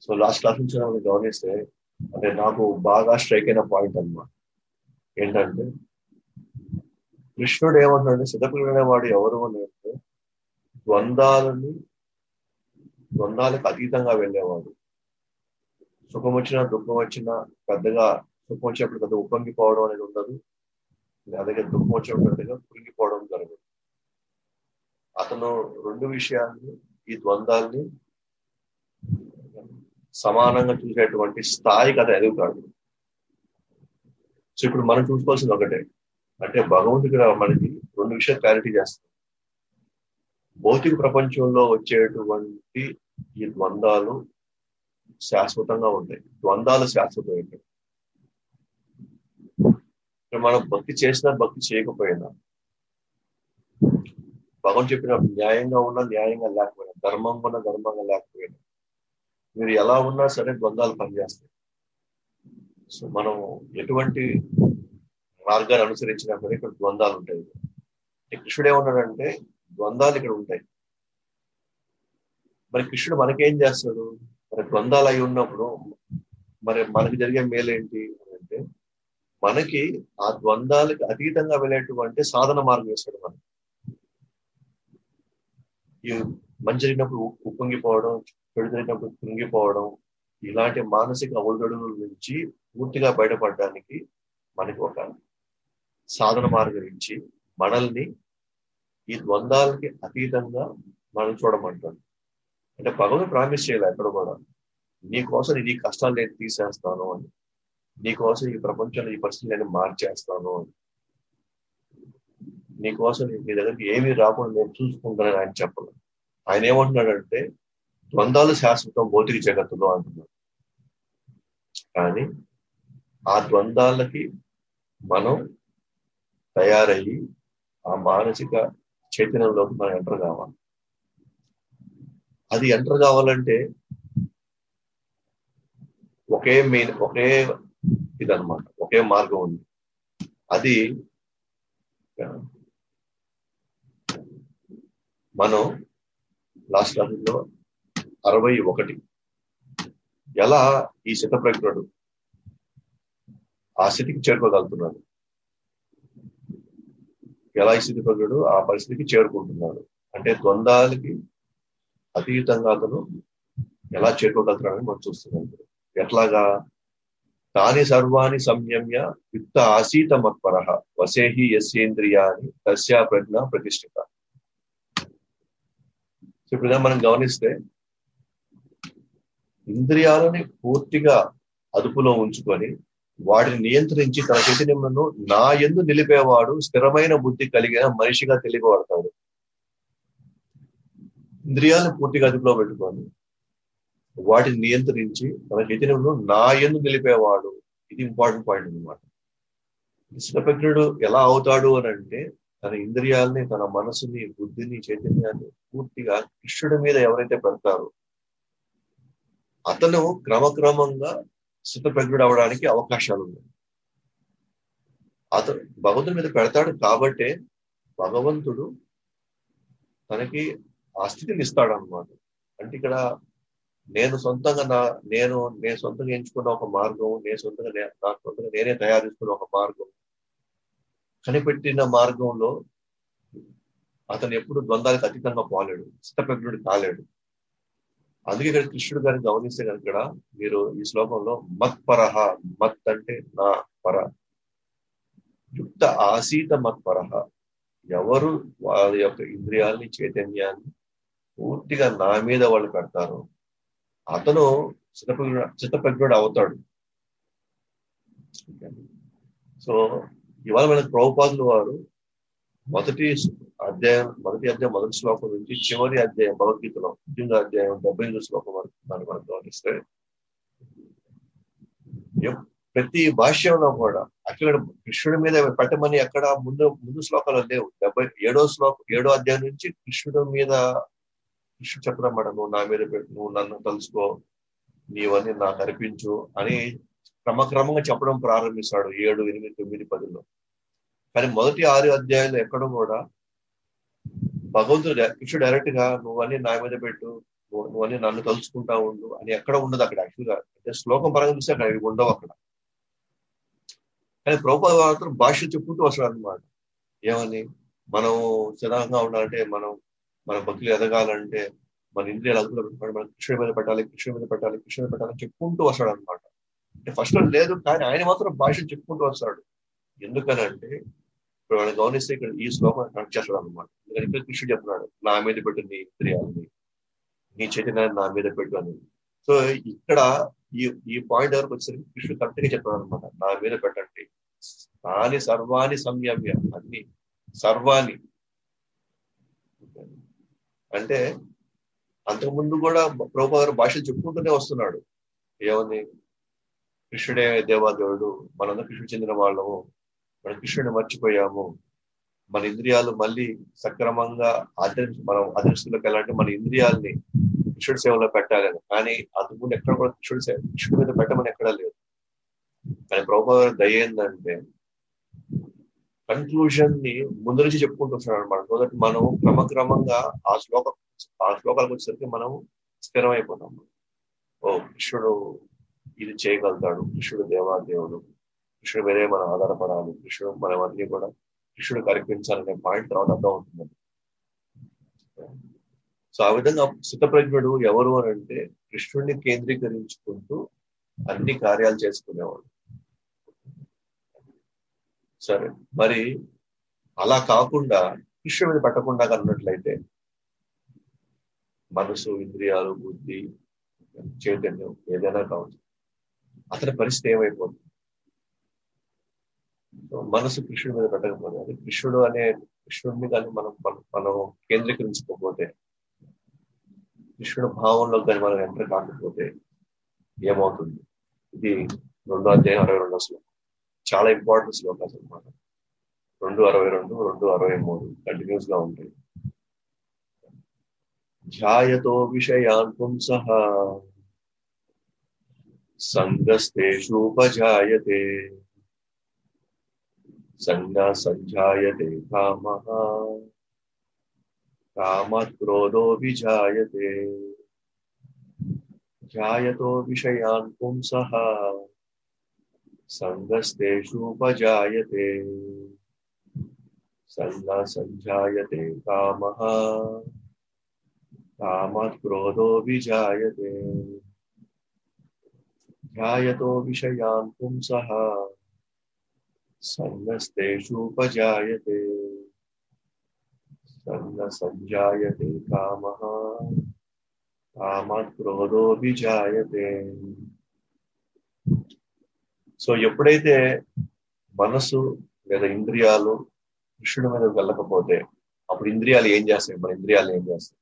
So last class నుంచి మనం గమనిస్తే అంటే నాకు బాగా స్ట్రైక్ అయిన పాయింట్ అన్నమాట ఏంటంటే కృష్ణుడు ఏమంటాడు సిద్ధపిల్లడే వాడు ఎవరు అని అంటే ద్వంద్వాలని ద్వంద్వాలకు అతీతంగా వెళ్ళేవాడు సుఖం వచ్చినా దుఃఖం వచ్చినా పెద్దగా సుఖం వచ్చినప్పుడు పెద్ద ఉప్పొంగిపోవడం అనేది ఉండదు అలాగే దుఃఖం వచ్చినప్పుడు పెద్దగా కురిగిపోవడం జరగదు అతను రెండు విషయాన్ని ఈ ద్వంద్వాల్ని సమానంగా చూసేటువంటి స్థాయికి అతను ఎదుగుతాడు సో ఇప్పుడు మనం చూసుకోవాల్సింది ఒకటే అంటే భగవంతుడు మనకి రెండు విషయాలు క్లారిటీ చేస్తాం భౌతిక ప్రపంచంలో వచ్చేటువంటి ఈ ద్వంద్వాలు శాశ్వతంగా ఉంటాయి ద్వంద్వాలు శాశ్వతమైనవి మనం భక్తి చేసినా భక్తి చేయకపోయినా భగవాన్ చెప్పిన న్యాయంగా ఉన్నా న్యాయంగా లేకపోయినా ధర్మంగా ఉన్నా ధర్మంగా లేకపోయినా మీరు ఎలా ఉన్నా సరే ద్వంద్వాలు పనిచేస్తాయి సో మనం ఎటువంటి మార్గాన్ని అనుసరించినా కూడా ఇక్కడ ద్వంద్వాలు ఉంటాయి కృష్ణుడు ఏమన్నాడంటే ద్వంద్వాలు ఇక్కడ ఉంటాయి మరి కృష్ణుడు మనకేం చేస్తాడు మరి ద్వంద్వాలు అయి ఉన్నప్పుడు మరి మనకి జరిగే మేలేంటి అంటే మనకి ఆ ద్వంద్వాలకి అతీతంగా వెళ్ళేటువంటి సాధన మార్గం ఇస్తాడు మనం ఈ మంచి జరిగినప్పుడు ఉప్పొంగిపోవడం చెడు జరిగినప్పుడు కుంగిపోవడం ఇలాంటి మానసిక ఒడిదొడుగుల నుంచి పూర్తిగా బయటపడడానికి మనకి ఒక సాధన మార్గం ఇచ్చి మనల్ని ఈ ద్వంద్వాలకి అతీతంగా మనం చూడమంటాడు అంటే భగవంతుడు ప్రామిస్ చేయాలి ఎక్కడ కూడా నీకోసం నీ కష్టాలు నేను తీసేస్తాను అని నీకోసం ఈ ప్రపంచంలో ఈ పరిస్థితి నేను మార్చేస్తాను అని నీకోసం నీ దగ్గరికి ఏమీ రాకుండా నేను చూసుకుంటానని ఆయన చెప్పను ఆయన ఏమంటున్నాడంటే ద్వంద్వాలు శాశ్వతం భౌతిక జగత్తులో అంటున్నాడు కానీ ఆ ద్వంద్వాలకి మనం తయారయ్యి ఆ మానసిక చైతన్యంలోకి మనం ఎంటర్ కావాలి అది ఎంటర్ కావాలంటే ఒకే మెయిన్ ఒకే ఇదనమాట ఒకే మార్గం ఉంది అది మనం లాస్ట్ క్లాసులో అరవై ఒకటి ఎలా ఈ శతప్రజ్ఞుడు ఆ స్థితికి చేరుకోగలుగుతున్నాడు ఎలా ఈ స్థితిప్రజ్ఞుడు ఆ పరిస్థితికి చేరుకుంటున్నాడు అంటే ద్వంద్వాలకి అతీతంగా అతను ఎలా చేరుకోగలుగుతున్నాడని మనం చూస్తున్నాం ఎట్లాగా తాని సర్వాణి సంయమ్య యుక్త ఆసీత మత్పర వసేహి యస్యేంద్రియాని తస్యా ప్రజ్ఞ ప్రతిష్ఠిత ఇప్పుడు మనం గమనిస్తే ఇంద్రియాలని పూర్తిగా అదుపులో ఉంచుకొని వాటిని నియంత్రించి తన చైతన్యములను నా ఎందు నిలిపేవాడు స్థిరమైన బుద్ధి కలిగిన మనిషిగా తెలియబడతాడు ఇంద్రియాలను పూర్తిగా అదుపులో పెట్టుకొని వాటిని నియంత్రించి తన చైతన్యంలో నా ఎందు నిలిపేవాడు ఇది ఇంపార్టెంట్ పాయింట్ అనమాట కృష్ణప్రజ్ఞుడు ఎలా అవుతాడు అని అంటే తన ఇంద్రియాలని తన మనసుని బుద్ధిని చైతన్యాన్ని పూర్తిగా కృష్ణుడి మీద ఎవరైతే పెడతారో అతను క్రమక్రమంగా స్థితప్రజ్ఞుడు అవడానికి అవకాశాలు ఉన్నాయి అతను భగవంతుడి మీద పెడతాడు కాబట్టే భగవంతుడు తనకి ఆ స్థితిని ఇస్తాడు అనమాట అంటే ఇక్కడ నేను సొంతంగా నా నేను నేను సొంతంగా ఎంచుకున్న ఒక మార్గం నేను సొంతంగా నా సొంతంగా నేనే తయారు చేసుకున్న ఒక మార్గం కనిపెట్టిన మార్గంలో అతను ఎప్పుడు ద్వంద్వాలకు అతీతంగా పోలేడు స్థితప్రజ్ఞుడు కాలేడు అందుకే ఇక్కడ కృష్ణుడు గారిని గమనిస్తే కనుక ఇక్కడ మీరు ఈ శ్లోకంలో మత్ పరహ మత్ అంటే నా పర యుక్త ఆసీత మత్ పరహ ఎవరు వాళ్ళ యొక్క ఇంద్రియాలని చైతన్యాన్ని పూర్తిగా నా మీద వాళ్ళు పెడతారు అతను చిత్తప్రజ్ఞుడు చిత్తప్రజ్ఞుడు అవుతాడు సో ఇవాళ మనకు ప్రభుపాదులు వారు మొదటి అధ్యాయం మొదటి అధ్యాయం మొదటి శ్లోకం నుంచి చివరి అధ్యాయం భగవద్గీతలో ముఖ్యంగా అధ్యాయం డెబ్బై ఎనిమిది శ్లోకం వరకు దాన్ని మనం గమనిస్తే ప్రతి భాష్యంలో కూడా అక్కడ కృష్ణుడి మీద పెట్టమని ఎక్కడ ముందు ముందు శ్లోకాలు లేవు డెబ్బై ఏడో శ్లోకం ఏడో అధ్యాయం నుంచి కృష్ణుడి మీద కృష్ణుడు చెప్పడం మేడం నువ్వు నా మీద పెట్టు నువ్వు నన్ను తలుసుకో నీవన్నీ నాకు అర్పించు అని క్రమక్రమంగా చెప్పడం ప్రారంభిస్తాడు ఏడు ఎనిమిది తొమ్మిది పదిలో కానీ మొదటి ఆరు అధ్యాయులు ఎక్కడ కూడా భగవంతుడు కృష్ణుడు డైరెక్ట్ గా నువ్వన్నీ నా మీద పెట్టు నువ్వు నువ్వని నన్ను తలుచుకుంటా ఉండు అని ఎక్కడ ఉండదు అక్కడ యాక్చువల్గా అంటే శ్లోకం పరంగా చూస్తే అక్కడ అవి ఉండవు అక్కడ కానీ ప్రభుపాద మాత్రం భాష చెప్పుకుంటూ వస్తాడు అనమాట ఏమని మనం సిద్ధంగా ఉండాలంటే మనం మన భక్తులు ఎదగాలంటే మన ఇంద్రియాలు అదుపులో పెట్టుకోవాలి మనం కృష్ణ మీద పెట్టాలి కృష్ణ మీద పెట్టాలి కృష్ణ మీద పెట్టాలని చెప్పుకుంటూ వస్తాడు అనమాట అంటే ఫస్ట్ లేదు కానీ ఆయన మాత్రం భాష చెప్పుకుంటూ వస్తాడు ఎందుకనంటే ఇప్పుడు మనం గమనిస్తే ఇక్కడ ఈ శ్లోకం కనెక్ట్ చేస్తాడు అనమాట ఎందుకంటే ఇక్కడ కృష్ణుడు చెప్తున్నాడు నా మీద పెట్టు నీ ఇంద్రియాలని నీ చైతన్యాన్ని నా మీద పెట్టు అని సో ఇక్కడ ఈ ఈ పాయింట్ వరకు వచ్చేసరికి కృష్ణుడు కరెక్ట్ గా చెప్పాడు అనమాట నా మీద పెట్టండి నాని సర్వాణి సంయమ్య అన్ని సర్వాణి అంటే అంతకుముందు కూడా ప్రభుపా గారు భాషలు చెప్పుకుంటూనే వస్తున్నాడు ఏమని కృష్ణుడే దేవాదేవుడు మనందరూ కృష్ణుడు చెందిన వాళ్ళము మన కృష్ణుడిని మర్చిపోయాము మన ఇంద్రియాలు మళ్ళీ సక్రమంగా ఆదర్శ మనం ఆదర్శంలోకి వెళ్ళాలంటే మన ఇంద్రియాల్ని కృష్ణుడి సేవలో పెట్టాలి కానీ అంతకుముందు ఎక్కడ కూడా కృష్ణుడి సేవ కృష్ణుడి మీద పెట్టమని ఎక్కడా లేదు కానీ ప్రభుపా గారు దయ ఏంటంటే కన్క్లూజన్ ని ముందు నుంచి చెప్పుకుంటూ వస్తున్నాడు అనమాట సో దట్ మనం క్రమక్రమంగా ఆ శ్లోక ఆ శ్లోకాలకు వచ్చేసరికి మనం స్థిరం అయిపోతాం ఓ కృష్ణుడు ఇది చేయగలుగుతాడు కృష్ణుడు దేవాదేవుడు కృష్ణుడు మీదే మనం ఆధారపడాలి కృష్ణుడు మనం అన్ని కూడా కృష్ణుడు కనిపించాలనే పాయింట్ తర్వాత అర్థం అవుతుంది సో ఆ విధంగా సిద్ధప్రజ్ఞుడు ఎవరు అని అంటే కృష్ణుడిని కేంద్రీకరించుకుంటూ అన్ని కార్యాలు చేసుకునేవాడు సరే మరి అలా కాకుండా కృష్ణుడి మీద పెట్టకుండా అన్నట్లయితే మనసు ఇంద్రియాలు బుద్ధి చైతన్యం ఏదైనా కావచ్చు అతని పరిస్థితి ఏమైపోతుంది మనసు కృష్ణుడి మీద పెట్టకపోతే అది కృష్ణుడు అనే కృష్ణుడిని కానీ మనం మనం కేంద్రీకరించుకోకపోతే కృష్ణుడు భావంలో కానీ మనం ఎంటర్ కాకపోతే ఏమవుతుంది ఇది రెండో అధ్యాయం అరవై రెండో శ్లోకం చాలా ఇంపార్టెంట్ శ్లోకాలు అనమాట రెండు అరవై రెండు రెండు అరవై మూడు కంటిన్యూస్ గా ఉంటాయి ధ్యాయతో విషయాన్ పుంసః సంగస్తేషూపజాయతే సంజ్ఞా సంజాయతే కామ కామత్ క్రోధో విజాయతే ధ్యాయతో విషయాన్ పుంసః సంగస్తేషూపజాయతే సంజ్ఞా సంజాయతే కామ కామత్ క్రోధో విజాయతే ధ్యాయతో విషయాన్ పుంసః సంగస్తేషూపజాయతే సంగ సంజాయతే కామ కామత్ క్రోధో విజాయతే సో ఎప్పుడైతే మనసు లేదా ఇంద్రియాలు కృష్ణుడి మీద వెళ్ళకపోతే అప్పుడు ఇంద్రియాలు ఏం చేస్తాయి మన ఇంద్రియాలు ఏం చేస్తాయి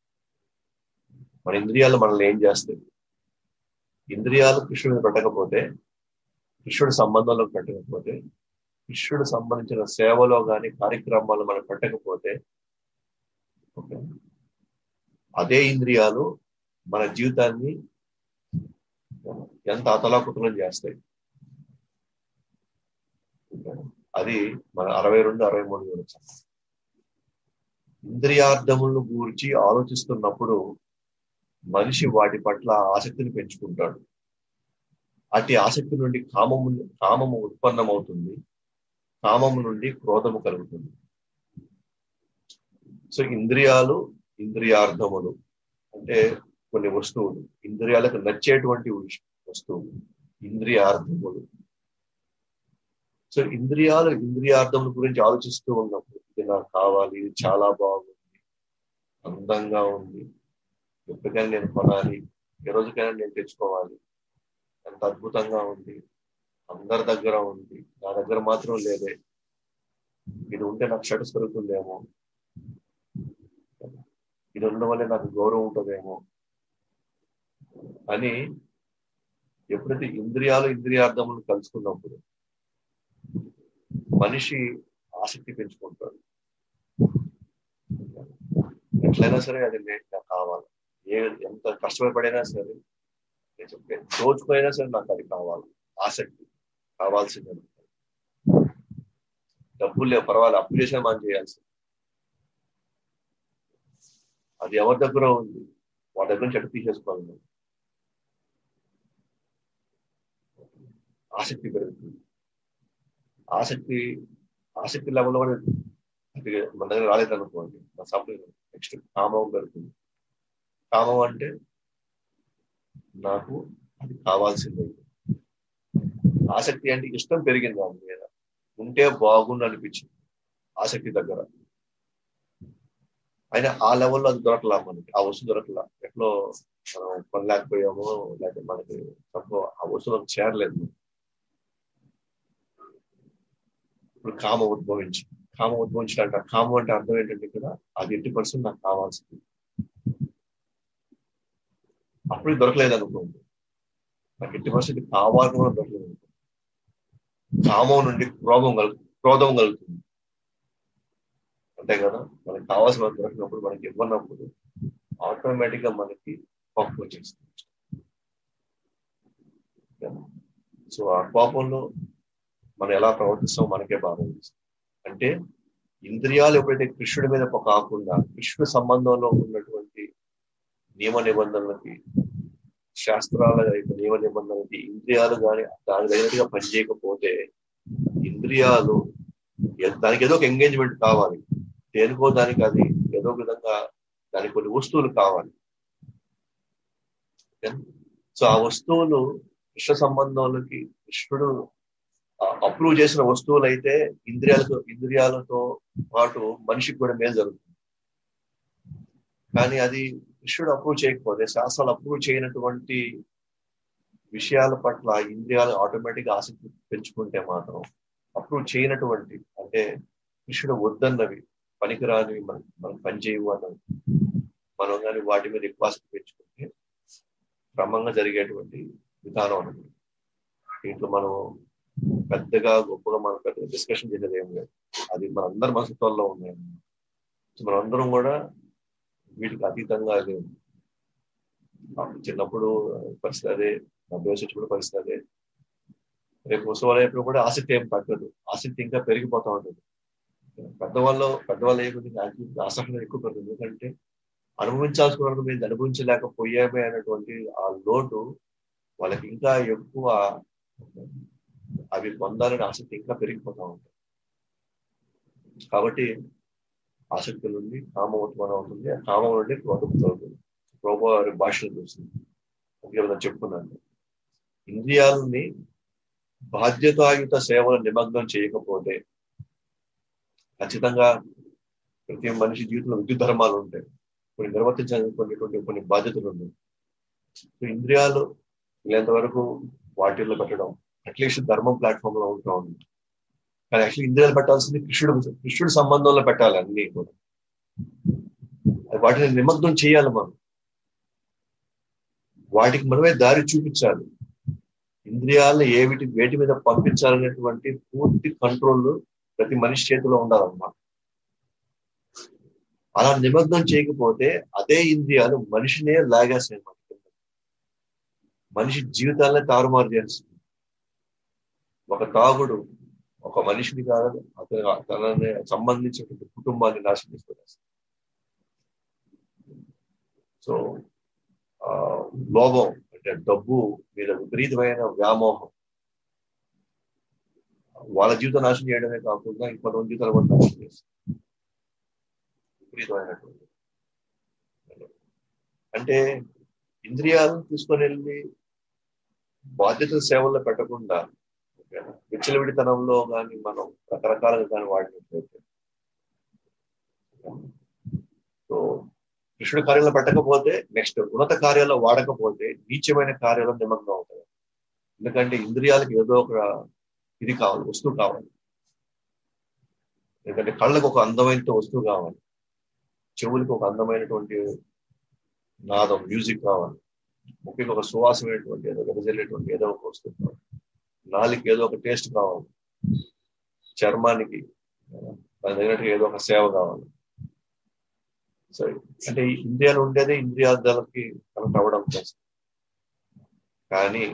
మన ఇంద్రియాలు మనల్ని ఏం చేస్తాయి ఇంద్రియాలు కృష్ణుడి మీద పెట్టకపోతే కృష్ణుడి సంబంధంలో పెట్టకపోతే కృష్ణుడు సంబంధించిన సేవలో కానీ కార్యక్రమాలు మనం పెట్టకపోతే ఓకే అదే ఇంద్రియాలు మన జీవితాన్ని ఎంత అతలాకుతలం చేస్తాయి అది మన అరవై రెండు అరవై మూడు గురించి ఇంద్రియార్థములను గురించి ఆలోచిస్తున్నప్పుడు మనిషి వాటి పట్ల ఆసక్తిని పెంచుకుంటాడు అటు ఆసక్తి నుండి కామము కామము ఉత్పన్నమవుతుంది కామము నుండి క్రోధము కలుగుతుంది సో ఇంద్రియాలు ఇంద్రియార్థములు అంటే కొన్ని వస్తువులు ఇంద్రియాలకు నచ్చేటువంటి వస్తువులు ఇంద్రియార్థములు సో ఇంద్రియాలు ఇంద్రియార్థముల గురించి ఆలోచిస్తూ ఉన్నప్పుడు ఇది నాకు కావాలి ఇది చాలా బాగుంది అందంగా ఉంది ఎప్పటికైనా నేను కొనాలి ఏ రోజుకైనా నేను తెచ్చుకోవాలి ఎంత అద్భుతంగా ఉంది అందరి దగ్గర ఉంది నా దగ్గర మాత్రం లేదే ఇది ఉంటే నాకు షటస్ పెరుగుతుందేమో ఇది ఉండడం వల్ల నాకు గౌరవం ఉంటుందేమో అని ఎప్పుడైతే ఇంద్రియాలు ఇంద్రియార్థములు కలుసుకున్నప్పుడు మనిషి ఆసక్తి పెంచుకుంటాడు ఎట్లయినా సరే అది నాకు కావాలి ఏ ఎంత కష్టపడినా సరే నేను చెప్పే దోచుకుపోయినా సరే నాకు అది కావాలి ఆసక్తి కావాల్సిందే డబ్బులు లేవు పర్వాలేదు అప్పు చేసినా మనం చేయాల్సింది అది ఎవరి దగ్గర ఉంది వాటి దగ్గర నుంచి ఎట్లా తీసేసుకోవాలి మనం ఆసక్తి పెరుగుతుంది ఆసక్తి ఆసక్తి లెవెల్ కూడా అది మన దగ్గర రాలేదనుకోండి మన సంప్రదాయం నెక్స్ట్ కామం పెరుగుతుంది కామం అంటే నాకు అది కావాల్సిందే ఆసక్తి అంటే ఇష్టం పెరిగింది దాని మీద ఉంటే బాగుండు అనిపించింది ఆసక్తి దగ్గర అయినా ఆ లెవెల్లో అది దొరకలా మనకి ఆ వస్తువు దొరకలా ఎట్లో మనం కొనలేకపోయామో లేకపోతే మనకి ఆ వస్తువు మనకు చేరలేదు ఇప్పుడు కామ ఉద్భవించి కామ ఉద్భవించినట్ట కామం అంటే అర్థం ఏంటంటే ఇక్కడ అది ఎట్టి పర్సెంట్ నాకు కావాల్సింది అప్పుడు దొరకలేదు అనుకోండి నాకు ఎట్టి పర్సెంట్ కావాలని కూడా దొరకలేదు అనుకోండి కామం నుండి క్రోధం కలుగు క్రోధం కలుగుతుంది అంతే కదా మనకి కావాల్సిన దొరికినప్పుడు మనకి ఇవ్వనప్పుడు ఆటోమేటిక్ గా మనకి కోపం వచ్చేస్తుంది సో ఆ కోపంలో మనం ఎలా ప్రవర్తిస్తామో మనకే బాధ అంటే ఇంద్రియాలు ఎప్పుడైతే కృష్ణుడి మీద కాకుండా కృష్ణుడి సంబంధంలో ఉన్నటువంటి నియమ నిబంధనలకి శాస్త్రాల యొక్క నియమ నిబంధనలకి ఇంద్రియాలు కానీ దాని తగినట్టుగా పనిచేయకపోతే ఇంద్రియాలు దానికి ఏదో ఒక ఎంగేజ్మెంట్ కావాలి దేనికో దానికి అది ఏదో విధంగా దానికి కొన్ని వస్తువులు కావాలి సో ఆ వస్తువులు కృష్ణ సంబంధంలోకి కృష్ణుడు అప్రూవ్ చేసిన వస్తువులు అయితే ఇంద్రియాలతో ఇంద్రియాలతో పాటు మనిషికి కూడా మేలు జరుగుతుంది కానీ అది కృష్ణుడు అప్రూవ్ చేయకపోతే శాస్త్రాలు అప్రూవ్ చేయనటువంటి విషయాల పట్ల ఇంద్రియాలు ఆటోమేటిక్ ఆసక్తి పెంచుకుంటే మాత్రం అప్రూవ్ చేయనటువంటి అంటే కృష్ణుడు వద్దన్నవి పనికిరానివి మనం మనం పనిచేయవు అన్నవి మనం కానీ వాటి మీద ఎక్కువ ఆసక్తి పెంచుకుంటే క్రమంగా జరిగేటువంటి విధానం అన్నది దీంట్లో మనం పెద్దగా గొప్పగా మనం పెద్దగా డిస్కషన్ చేసేది ఏం లేదు అది మనందరి మనసుత్వాల్లో ఉన్నాయి మనందరం కూడా వీటికి అతీతంగా లేదు చిన్నప్పుడు పరిస్థితి అదే అభ్యాసం వచ్చినప్పుడు పరిస్థితి అదే రేపు ముసలి కూడా ఆసక్తి ఏం తగ్గదు ఆసక్తి ఇంకా పెరిగిపోతా ఉంటుంది పెద్దవాళ్ళు పెద్దవాళ్ళు ఏమి ఆసక్తి ఎక్కువ పెరుగుతుంది ఎందుకంటే అనుభవించాల్సుకున్నప్పుడు మేము అనుభవించలేకపోయామే అనేటువంటి ఆ లోటు వాళ్ళకి ఇంకా ఎక్కువ అవి పొందాలని ఆసక్తి ఇంకా పెరిగిపోతా ఉంటాయి కాబట్టి ఆసక్తి నుండి కామోత్పన్నం అవుతుంది ఆ కామం నుండి క్రోధం అవుతుంది ప్రభు వారి భాషలు చూస్తుంది అందుకే చెప్పుకున్నాను ఇంద్రియాలని బాధ్యతాయుత సేవలు నిమగ్నం చేయకపోతే ఖచ్చితంగా ప్రతి మనిషి జీవితంలో విద్యుత్ ధర్మాలు ఉంటాయి కొన్ని నిర్వర్తించాలనుకునేటువంటి కొన్ని బాధ్యతలు ఉన్నాయి ఇంద్రియాలు వీళ్ళంత వరకు వాటిల్లో పెట్టడం అట్లీస్ట్ ధర్మం ప్లాట్ఫామ్ లో ఉంటా ఉంది కానీ యాక్చువల్లీ ఇంద్రియాలు పెట్టాల్సింది కృష్ణుడు కృష్ణుడి సంబంధంలో పెట్టాలి అన్ని కూడా వాటిని నిమగ్నం చేయాలి మనం వాటికి మనమే దారి చూపించాలి ఇంద్రియాలను ఏమిటి వేటి మీద పంపించాలనేటువంటి పూర్తి కంట్రోల్ ప్రతి మనిషి చేతిలో ఉండాలన్నమాట అలా నిమగ్నం చేయకపోతే అదే ఇంద్రియాలు మనిషినే లాగేస్తాయి అన్నమాట మనిషి జీవితాలనే తారుమారు చేస్తుంది ఒక తాగుడు ఒక మనిషిని కాదు అతను తనని సంబంధించినటువంటి కుటుంబాన్ని నాశనం చేసుకునేస్తుంది సో ఆ లోభం అంటే డబ్బు మీద విపరీతమైన వ్యామోహం వాళ్ళ జీవితం నాశనం చేయడమే కాకుండా ఇంకొంతమంది జీవితాలు కూడా నాశనం చేస్తుంది విపరీతమైనటువంటి అంటే ఇంద్రియాలను తీసుకొని వెళ్ళి బాధ్యతల సేవల్లో పెట్టకుండా విచ్చలవిడితనంలో కానీ మనం రకరకాలుగా కానీ వాడినట్లయితే సో కృష్ణుడి కార్యాలను పెట్టకపోతే నెక్స్ట్ ఉన్నత కార్యాల్లో వాడకపోతే నీచమైన కార్యాలు నిమగ్నం అవుతాయి ఎందుకంటే ఇంద్రియాలకు ఏదో ఒక ఇది కావాలి వస్తువు కావాలి ఎందుకంటే కళ్ళకు ఒక అందమైన వస్తువు కావాలి చెవులకు ఒక అందమైనటువంటి నాదం మ్యూజిక్ కావాలి ముఖ్యంగా ఒక సువాసమైనటువంటి ఏదో వెదజల్లేటువంటి ఏదో ఒక వస్తువు కావాలి నాలుగు ఏదో ఒక టేస్ట్ కావాలి చర్మానికి దాని తగినట్టు ఏదో ఒక సేవ కావాలి సో అంటే ఇంద్రియాలు ఉండేదే ఇంద్రియాలకి కనెక్ట్ అవ్వడం కోసం కానీ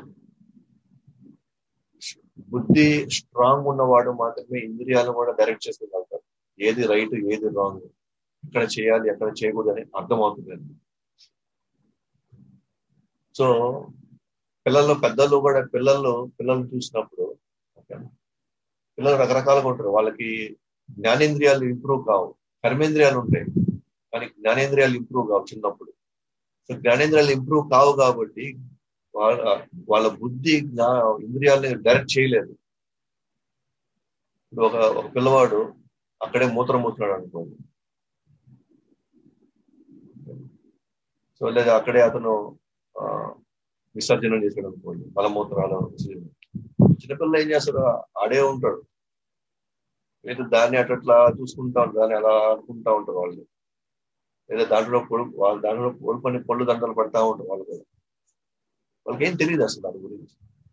బుద్ధి స్ట్రాంగ్ ఉన్నవాడు మాత్రమే ఇంద్రియాలను కూడా డైరెక్ట్ చేసుకోగలుగుతారు ఏది రైట్ ఏది రాంగ్ ఎక్కడ చేయాలి ఎక్కడ చేయకూడదు అని అర్థమవుతుంది సో పిల్లలు పెద్దలు కూడా పిల్లలు పిల్లలు చూసినప్పుడు పిల్లలు రకరకాలుగా ఉంటారు వాళ్ళకి జ్ఞానేంద్రియాలు ఇంప్రూవ్ కావు కర్మేంద్రియాలు ఉంటాయి కానీ జ్ఞానేంద్రియాలు ఇంప్రూవ్ కావు చిన్నప్పుడు సో జ్ఞానేంద్రియాలు ఇంప్రూవ్ కావు కాబట్టి వాళ్ళ వాళ్ళ బుద్ధి జ్ఞా ఇంద్రియాలని డైరెక్ట్ చేయలేదు ఇప్పుడు ఒక ఒక పిల్లవాడు అక్కడే మూత్రం మూతున్నాడు అనుకోండి సో లేదా అక్కడే అతను విసర్జన చేశాడు అనుకోండి మలమూత్రాలు చిన్నపిల్లలు ఏం చేస్తాడు ఆడే ఉంటాడు లేదా దాన్ని అట్లా చూసుకుంటా ఉంటారు దాన్ని అలా అనుకుంటా ఉంటారు వాళ్ళు లేదా దాంట్లో పొడు వాళ్ళు దాంట్లో పొడుకొని పళ్ళు దండలు పడతా ఉంటారు వాళ్ళు కూడా వాళ్ళకి ఏం తెలియదు అసలు దాని గురించి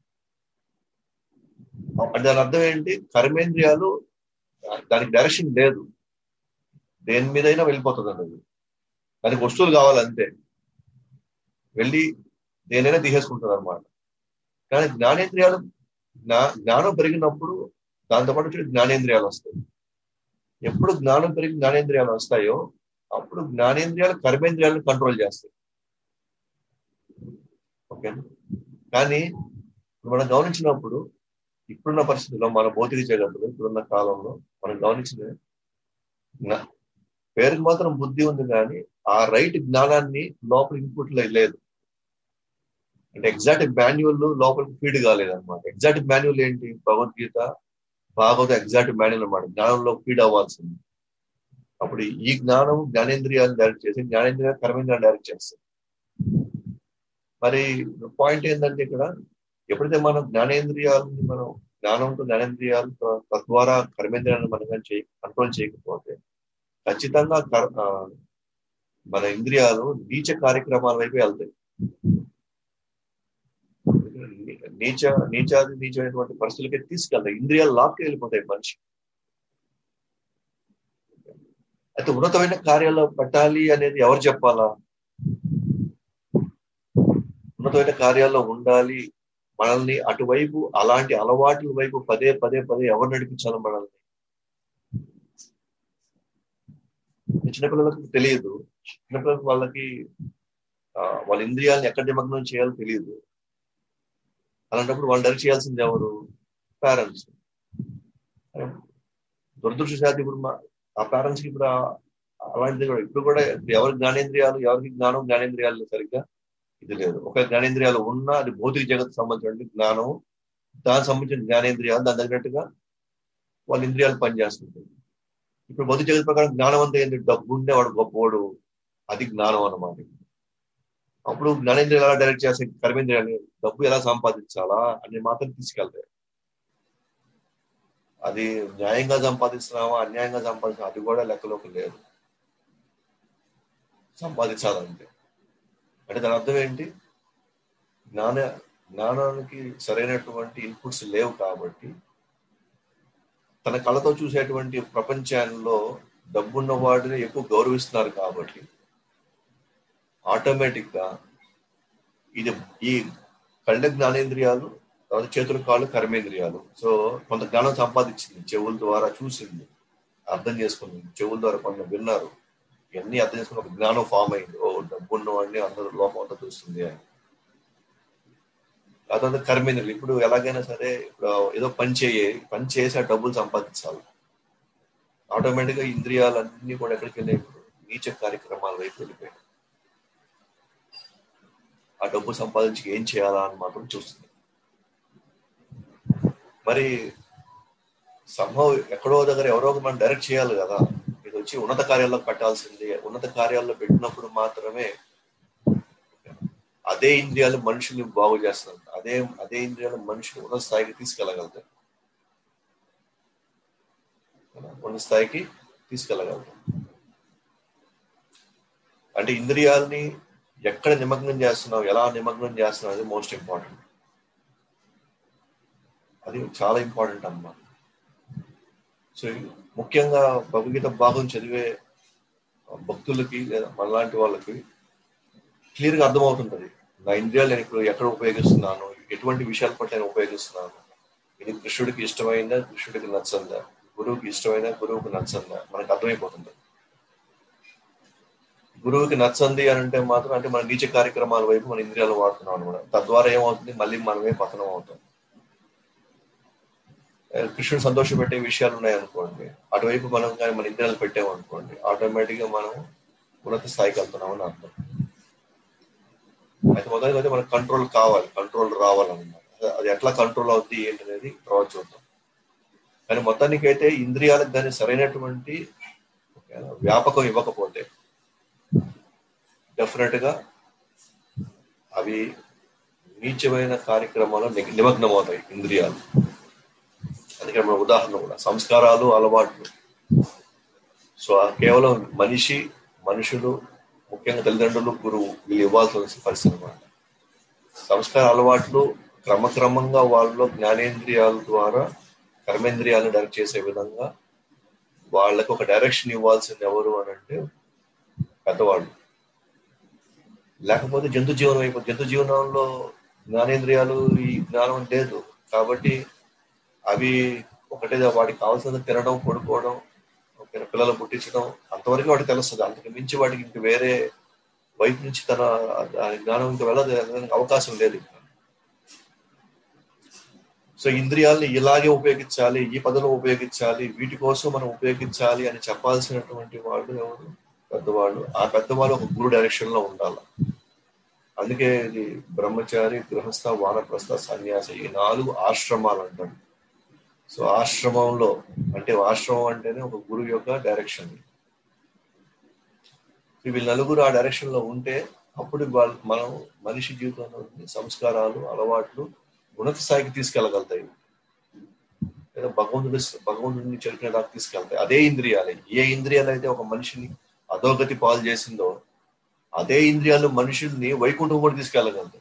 అంటే దాని అర్థం ఏంటి కర్మేంద్రియాలు దానికి డైరెక్షన్ లేదు దేని మీదైనా వెళ్ళిపోతుంది అన్నది దానికి వస్తువులు కావాలంతే వెళ్ళి దేనైనా తీసేసుకుంటుంది అనమాట కానీ జ్ఞానేంద్రియాలు జ్ఞా జ్ఞానం పెరిగినప్పుడు దాంతోపాటు వచ్చి జ్ఞానేంద్రియాలు వస్తాయి ఎప్పుడు జ్ఞానం పెరిగి జ్ఞానేంద్రియాలు వస్తాయో అప్పుడు జ్ఞానేంద్రియాలు కర్మేంద్రియాలను కంట్రోల్ చేస్తాయి ఓకే కానీ మనం గమనించినప్పుడు ఇప్పుడున్న పరిస్థితుల్లో మన భౌతిక జగత్తులో ఇప్పుడున్న కాలంలో మనం గమనించిన పేరుకి మాత్రం బుద్ధి ఉంది కానీ ఆ రైట్ జ్ఞానాన్ని లోపల ఇన్పుట్ లేదు అంటే ఎగ్జాక్ట్ మాన్యువల్ లోపలికి ఫీడ్ కాలేదన్నమాట ఎగ్జాక్ట్ మాన్యువల్ ఏంటి భగవద్గీత భాగవత ఎగ్జాక్ట్ మాన్యువల్ అనమాట జ్ఞానంలో ఫీడ్ అవ్వాల్సింది అప్పుడు ఈ జ్ఞానం జ్ఞానేంద్రియాలను డైరెక్ట్ చేసి జ్ఞానేంద్రియాలు కర్మేంద్రియాలు డైరెక్ట్ చేస్తాయి మరి పాయింట్ ఏంటంటే ఇక్కడ ఎప్పుడైతే మనం జ్ఞానేంద్రియాలని మనం జ్ఞానంతో జ్ఞానేంద్రియాలు తద్వారా కర్మేంద్రియాలను మనం చేయ కంట్రోల్ చేయకపోతే ఖచ్చితంగా మన ఇంద్రియాలు నీచ కార్యక్రమాల వైపు వెళ్తాయి నీచ నీచాది నీచమైనటువంటి పరిస్థితులకి తీసుకెళ్తాయి ఇంద్రియాలు లాక్కి వెళ్ళిపోతాయి మనిషి అయితే ఉన్నతమైన కార్యాల్లో పెట్టాలి అనేది ఎవరు చెప్పాలా ఉన్నతమైన కార్యాల్లో ఉండాలి మనల్ని అటువైపు అలాంటి అలవాట్ల వైపు పదే పదే పదే ఎవరు నడిపించాలి మనల్ని చిన్నపిల్లలకు తెలియదు చిన్నపిల్లలకు వాళ్ళకి వాళ్ళ ఇంద్రియాలను ఎక్కడ నిమగ్నం చేయాలో తెలియదు అలాంటప్పుడు వాళ్ళు డైరెక్ట్ చేయాల్సింది ఎవరు పేరెంట్స్ దురదృష్టశాతి ఇప్పుడు మా ఆ పేరెంట్స్ కి ఇప్పుడు అలాంటిది కూడా ఇప్పుడు కూడా ఎవరి జ్ఞానేంద్రియాలు ఎవరికి జ్ఞానం జ్ఞానేంద్రియాలు సరిగ్గా ఇది లేదు ఒక జ్ఞానేంద్రియాలు ఉన్నా అది భౌతిక జగత్ సంబంధించిన జ్ఞానం దానికి సంబంధించిన జ్ఞానేంద్రియాలు దాని తగినట్టుగా వాళ్ళ ఇంద్రియాలు పనిచేస్తుంటాయి ఇప్పుడు భౌతిక జగత్ ప్రకారం జ్ఞానం అంతా ఏంటి డబ్బు ఉండేవాడు గొప్పవాడు అది జ్ఞానం అన్నమాట అప్పుడు జ్ఞానేంద్రియాలు ఎలా డైరెక్ట్ చేస్తే కర్మేంద్రియాలు డబ్బు ఎలా సంపాదించాలా అని మాత్రం తీసుకెళ్తాయి అది న్యాయంగా సంపాదిస్తున్నామా అన్యాయంగా సంపాదించా అది కూడా లెక్కలోకి లేదు సంపాదించాలంటే అంటే దాని అర్థం ఏంటి జ్ఞాన జ్ఞానానికి సరైనటువంటి ఇన్పుట్స్ లేవు కాబట్టి తన కళతో చూసేటువంటి ప్రపంచంలో డబ్బున్న వాడిని ఎక్కువ గౌరవిస్తున్నారు కాబట్టి ఆటోమేటిక్ గా ఇది ఈ కళ్ళ జ్ఞానేంద్రియాలు తర్వాత చేతుల కాళ్ళు కర్మేంద్రియాలు సో కొంత జ్ఞానం సంపాదించింది చెవుల ద్వారా చూసింది అర్థం చేసుకుంది చెవుల ద్వారా కొంత విన్నారు ఇవన్నీ అర్థం చేసుకుని ఒక జ్ఞానం ఫామ్ అయింది ఓ డబ్బు ఉన్నవాడిని అందరూ లోపం అంతా చూస్తుంది అని ఆ తర్వాత కర్మేంద్రియాలు ఇప్పుడు ఎలాగైనా సరే ఇప్పుడు ఏదో పని చేయి పని చేసి ఆ డబ్బులు సంపాదించాలి ఆటోమేటిక్ గా ఇంద్రియాలన్నీ కూడా ఎక్కడికి వెళ్ళాయి ఇప్పుడు నీచ కార్యక్రమాల వైపు వెళ్ళిపోయాయి ఆ డబ్బు సంపాదించి ఏం చేయాలా అని మాత్రం చూస్తుంది మరి సంభవం ఎక్కడో దగ్గర ఎవరో ఒక మనం డైరెక్ట్ చేయాలి కదా ఇది వచ్చి ఉన్నత కార్యాల్లో పెట్టాల్సింది ఉన్నత కార్యాల్లో పెట్టినప్పుడు మాత్రమే అదే ఇంద్రియాలు మనుషుల్ని బాగు చేస్తుంది అదే అదే ఇంద్రియాలు మనిషిని ఉన్నత స్థాయికి తీసుకెళ్ళగలుగుతాయి ఉన్నత స్థాయికి తీసుకెళ్ళగలుగుతాం అంటే ఇంద్రియాలని ఎక్కడ నిమగ్నం చేస్తున్నావు ఎలా నిమగ్నం చేస్తున్నావు అది మోస్ట్ ఇంపార్టెంట్ అది చాలా ఇంపార్టెంట్ అన్నమాట సో ముఖ్యంగా భగవద్గీత భాగం చదివే భక్తులకి లేదా మనలాంటి వాళ్ళకి క్లియర్గా అర్థమవుతుంటది నా ఇంద్రియాలు నేను ఇప్పుడు ఎక్కడ ఉపయోగిస్తున్నాను ఎటువంటి విషయాల పట్ల నేను ఉపయోగిస్తున్నాను ఇది కృష్ణుడికి ఇష్టమైందా కృష్ణుడికి నచ్చందా గురువుకి ఇష్టమైనా గురువుకి నచ్చందా మనకు అర్థమైపోతుంది గురువుకి నచ్చంది అని అంటే మాత్రం అంటే మన నీచ కార్యక్రమాల వైపు మన ఇంద్రియాలు వాడుతున్నాం అనమాట తద్వారా ఏమవుతుంది మళ్ళీ మనమే పతనం అవుతాం కృష్ణుడు సంతోషపెట్టే విషయాలు ఉన్నాయి అనుకోండి అటువైపు మనం కానీ మన ఇంద్రియాలు పెట్టామనుకోండి ఆటోమేటిక్ గా మనం ఉన్నత స్థాయికి వెళ్తున్నామని అర్థం అయితే మొదటిగా అయితే మనకు కంట్రోల్ కావాలి కంట్రోల్ రావాలన్నమాట అది ఎట్లా కంట్రోల్ అవుద్ది ఏంటి అనేది తర్వాత చూద్దాం కానీ మొత్తానికి అయితే ఇంద్రియాలకు దాన్ని సరైనటువంటి వ్యాపకం ఇవ్వకపోతే డెఫినెట్ గా అవి నీచమైన కార్యక్రమాలు నిమగ్నం అవుతాయి ఇంద్రియాలు అందుకే మన ఉదాహరణ కూడా సంస్కారాలు అలవాట్లు సో కేవలం మనిషి మనుషులు ముఖ్యంగా తల్లిదండ్రులు గురువు వీళ్ళు ఇవ్వాల్సిన పరిస్థితి అనమాట సంస్కార అలవాట్లు క్రమక్రమంగా వాళ్ళలో జ్ఞానేంద్రియాల ద్వారా కర్మేంద్రియాలను డైరెక్ట్ చేసే విధంగా వాళ్ళకి ఒక డైరెక్షన్ ఇవ్వాల్సింది ఎవరు అని అంటే పెద్దవాళ్ళు లేకపోతే జంతు జీవనం అయిపోతుంది జంతు జీవనంలో జ్ఞానేంద్రియాలు ఈ జ్ఞానం లేదు కాబట్టి అవి ఒకటే వాడికి కావాల్సిన తినడం పడుకోవడం పిల్లలు పుట్టించడం అంతవరకు వాడికి తెలుస్తుంది అంతకు మించి వాడికి ఇంక వేరే వైపు నుంచి తన జ్ఞానం ఇంకా వెళ్ళడానికి అవకాశం లేదు సో ఇంద్రియాలని ఇలాగే ఉపయోగించాలి ఈ పదలో ఉపయోగించాలి వీటి కోసం మనం ఉపయోగించాలి అని చెప్పాల్సినటువంటి వాళ్ళు ఎవరు పెద్దవాళ్ళు ఆ పెద్దవాళ్ళు ఒక గురు డైరెక్షన్ లో ఉండాలి అందుకే ఇది బ్రహ్మచారి గృహస్థ వానప్రస్థ సన్యాసి ఈ నాలుగు ఆశ్రమాలు అంటారు సో ఆశ్రమంలో అంటే ఆశ్రమం అంటేనే ఒక గురువు యొక్క డైరెక్షన్ వీళ్ళు నలుగురు ఆ డైరెక్షన్ లో ఉంటే అప్పుడు వాళ్ళు మనం మనిషి జీవితంలో సంస్కారాలు అలవాట్లు ఉన్నత స్థాయికి తీసుకెళ్ళగలుగుతాయి లేదా భగవంతుడి భగవంతుడిని చెరుకునే దాకా తీసుకెళ్తాయి అదే ఇంద్రియాలే ఏ ఇంద్రియాలు అయితే ఒక మనిషిని అధోగతి పాలు చేసిందో అదే ఇంద్రియాలు మనుషుల్ని వైకుంఠం కూడా తీసుకెళ్ళగలుగుతాయి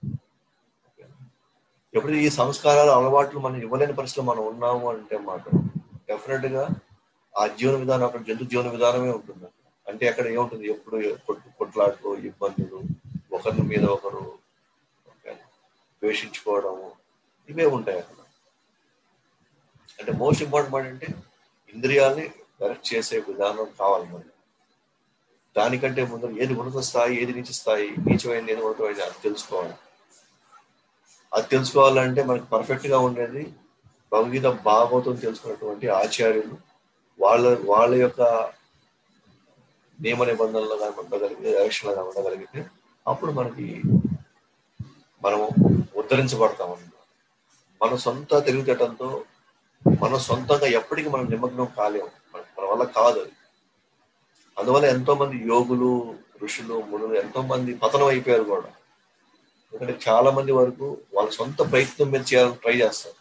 ఎప్పుడు ఈ సంస్కారాలు అలవాట్లు మనం ఇవ్వలేని పరిస్థితిలో మనం ఉన్నాము అంటే మాత్రం డెఫినెట్ గా ఆ జీవన విధానం అక్కడ జంతు జీవన విధానమే ఉంటుంది అంటే అక్కడ ఏముంటుంది ఎప్పుడు కొట్లాట్లు ఇబ్బందులు ఒకరి మీద ఒకరు ద్వేషించుకోవడము ఇవే ఉంటాయి అక్కడ అంటే మోస్ట్ ఇంపార్టెంట్ పాయింట్ అంటే ఇంద్రియాల్ని డైరెక్ట్ చేసే విధానం కావాలి మనకి దానికంటే ముందు ఏది ఉన్నత స్థాయి ఏది నీచ స్థాయి నీచమైంది ఏది ఉన్నతమైంది అది తెలుసుకోవాలి అది తెలుసుకోవాలంటే మనకి పర్ఫెక్ట్ గా ఉండేది భగవద్గీత భాగవతం తెలుసుకున్నటువంటి ఆచార్యులు వాళ్ళ వాళ్ళ యొక్క నియమ నిబంధనలు కానీ ఉండగలిగితే డైరెక్షన్లో కానీ ఉండగలిగితే అప్పుడు మనకి మనము ఉద్ధరించబడతాం అన్నమాట మన సొంత తెలివితేటంతో మన సొంతంగా ఎప్పటికీ మనం నిమగ్నం కాలేము మన వల్ల కాదు అది అందువల్ల ఎంతో మంది యోగులు ఋషులు మునులు ఎంతో మంది పతనం అయిపోయారు కూడా ఎందుకంటే చాలా మంది వరకు వాళ్ళ సొంత ప్రయత్నం మీద చేయాలని ట్రై చేస్తారు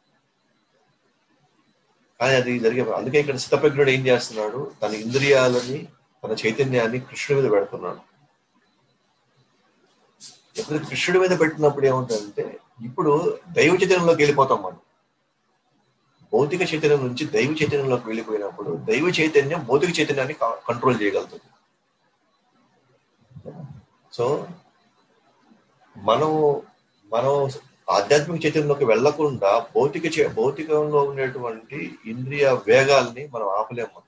కానీ అది జరిగే అందుకే ఇక్కడ స్థితప్రజ్ఞుడు ఏం చేస్తున్నాడు తన ఇంద్రియాలని తన చైతన్యాన్ని కృష్ణుడి మీద పెడుతున్నాడు ఎప్పుడు కృష్ణుడి మీద పెట్టినప్పుడు ఏముంటుందంటే ఇప్పుడు దైవ చైతన్యంలోకి వెళ్ళిపోతాం మనం భౌతిక చైతన్యం నుంచి దైవ చైతన్యంలోకి వెళ్ళిపోయినప్పుడు దైవ చైతన్యం భౌతిక చైతన్యాన్ని కంట్రోల్ చేయగలుగుతుంది సో మనం మనం ఆధ్యాత్మిక చైతన్యంలోకి వెళ్లకుండా భౌతిక భౌతికంలో ఉండేటువంటి ఇంద్రియ వేగాల్ని మనం ఆపలేము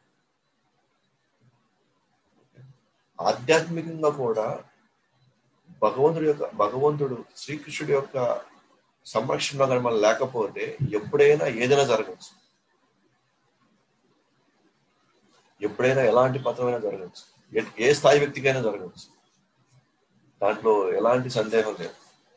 ఆధ్యాత్మికంగా కూడా భగవంతుడి యొక్క భగవంతుడు శ్రీకృష్ణుడి యొక్క సంరక్షణలో కానీ మనం లేకపోతే ఎప్పుడైనా ఏదైనా జరగచ్చు ఎప్పుడైనా ఎలాంటి పత్రమైనా జరగచ్చు ఏ స్థాయి వ్యక్తికైనా జరగచ్చు దాంట్లో ఎలాంటి సందేహం లేదు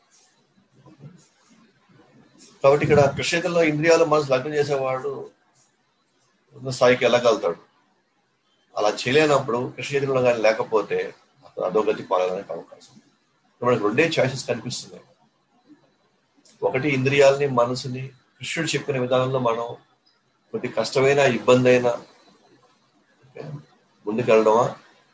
కాబట్టి ఇక్కడ కృష్ణలో ఇంద్రియాలు మనసు లగ్నం చేసేవాడు ఉన్న స్థాయికి వెళ్ళగలుగుతాడు అలా చేయలేనప్పుడు కృష్ణలో కానీ లేకపోతే అధోగతి పాలడానికి అవకాశం మనకు రెండే చాయిసెస్ కనిపిస్తున్నాయి ఒకటి ఇంద్రియాలని మనసుని కృష్ణుడు చెప్పిన విధానంలో మనం కొద్ది కష్టమైన ఇబ్బంది అయినా ముందుకెళ్ళడమా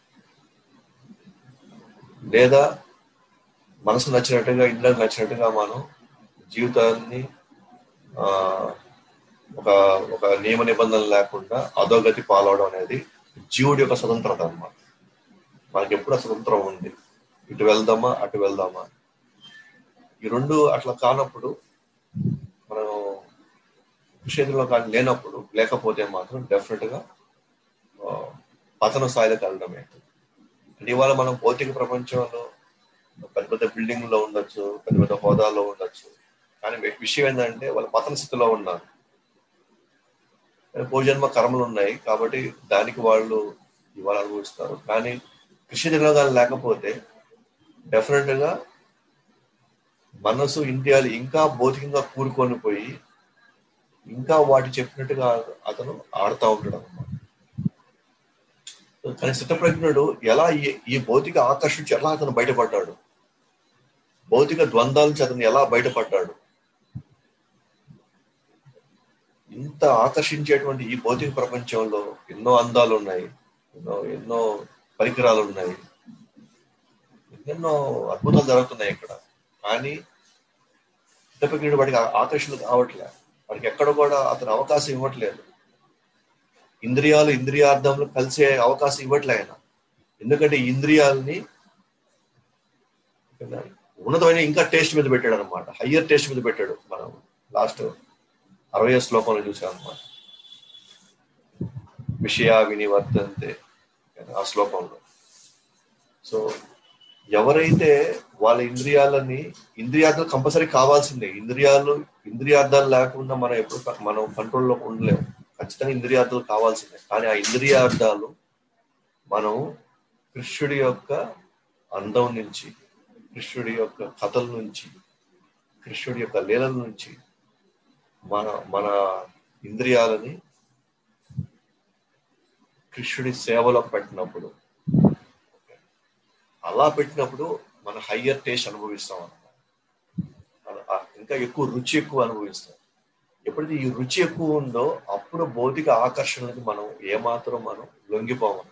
లేదా మనసు నచ్చినట్టుగా ఇంద్రియాలకు నచ్చినట్టుగా మనం జీవితాన్ని ఆ ఒక ఒక నియమ నిబంధనలు లేకుండా అధోగతి పాలవడం అనేది జీవుడి యొక్క స్వతంత్రత అన్నమాట మనకి ఎప్పుడు స్వతంత్రం ఉంది ఇటు వెళ్దామా అటు వెళ్దామా ఈ రెండు అట్లా కానప్పుడు మనం క్షేత్రంలో కానీ లేనప్పుడు లేకపోతే మాత్రం డెఫినెట్ గా పతన స్థాయిలోకి వెళ్ళడమే అంటే ఇవాళ మనం భౌతిక ప్రపంచంలో పెద్ద పెద్ద బిల్డింగ్ లో ఉండొచ్చు పెద్ద పెద్ద హోదాలో ఉండొచ్చు కానీ వి- విషయం ఏంటంటే వాళ్ళు పతన స్థితిలో ఉన్నారు పూజన్మ కర్మలు ఉన్నాయి కాబట్టి దానికి వాళ్ళు ఇవాళ అనుభవిస్తారు కానీ కృష్ణ దినోగాలు లేకపోతే డెఫినెట్ గా మనసు ఇండియాలు ఇంకా భౌతికంగా కూరుకొని పోయి ఇంకా వాటి చెప్పినట్టుగా అతను ఆడుతూ ఉంటాడు అనమాట కానీ స్థితప్రజ్ఞుడు ఎలా ఈ- ఈ భౌతిక ఆకర్షించి ఎలా అతను బయటపడ్డాడు భౌతిక ద్వంద్వాల నుంచి అతను ఎలా బయటపడ్డాడు ఇంత ఆకర్షించేటువంటి ఈ భౌతిక ప్రపంచంలో ఎన్నో అందాలు ఉన్నాయి ఎన్నో ఎన్నో పరికరాలు ఉన్నాయి ఎన్నెన్నో అద్భుతాలు జరుగుతున్నాయి ఇక్కడ కానీ స్థితప్రజ్ఞుడు వాడికి ఆ- ఆకర్షణ కావట్లే వాడికి ఎక్కడ కూడా అతను అవకాశం ఇవ్వట్లేదు ఇంద్రియాలు ఇంద్రియార్థంలో కలిసే అవకాశం ఇవ్వట్లే ఆయన ఎందుకంటే ఈ ఇంద్రియాలని ఉన్నతమైన ఇంకా టేస్ట్ మీద పెట్టాడు అనమాట హయ్యర్ టేస్ట్ మీద పెట్టాడు మనం లాస్ట్ అరవై శ్లోకంలో చూసాం అనమాట విషయా వినివర్తంతే ఆ శ్లోకంలో సో ఎవరైతే వాళ్ళ ఇంద్రియాలని ఇంద్రియార్థాలు కంపల్సరీ కావాల్సిందే ఇంద్రియాలు ఇంద్రియార్థాలు లేకుండా మనం ఎప్పుడు క- మనం కంట్రోల్లో ఉండలేము ఖచ్చితంగా ఇంద్రియార్థాలు కావాల్సిందే కానీ ఆ ఇంద్రియార్థాలు మనం కృష్ణుడి యొక్క అందం నుంచి కృష్ణుడి యొక్క కథల నుంచి కృష్ణుడి యొక్క లీలల నుంచి మన మన ఇంద్రియాలని కృష్ణుడి సేవలో పెట్టినప్పుడు అలా పెట్టినప్పుడు మన హయ్యర్ టేస్ట్ అనుభవిస్తాం అన్నమాట మన- ఆ ఇంకా ఎక్కువ రుచి ఎక్కువ అనుభవిస్తాం ఎప్పుడైతే ఈ రుచి ఎక్కువ ఉందో అప్పుడు భౌతిక ఆకర్షణలకు మనం ఏమాత్రం మనం లొంగిపోమన్నమాట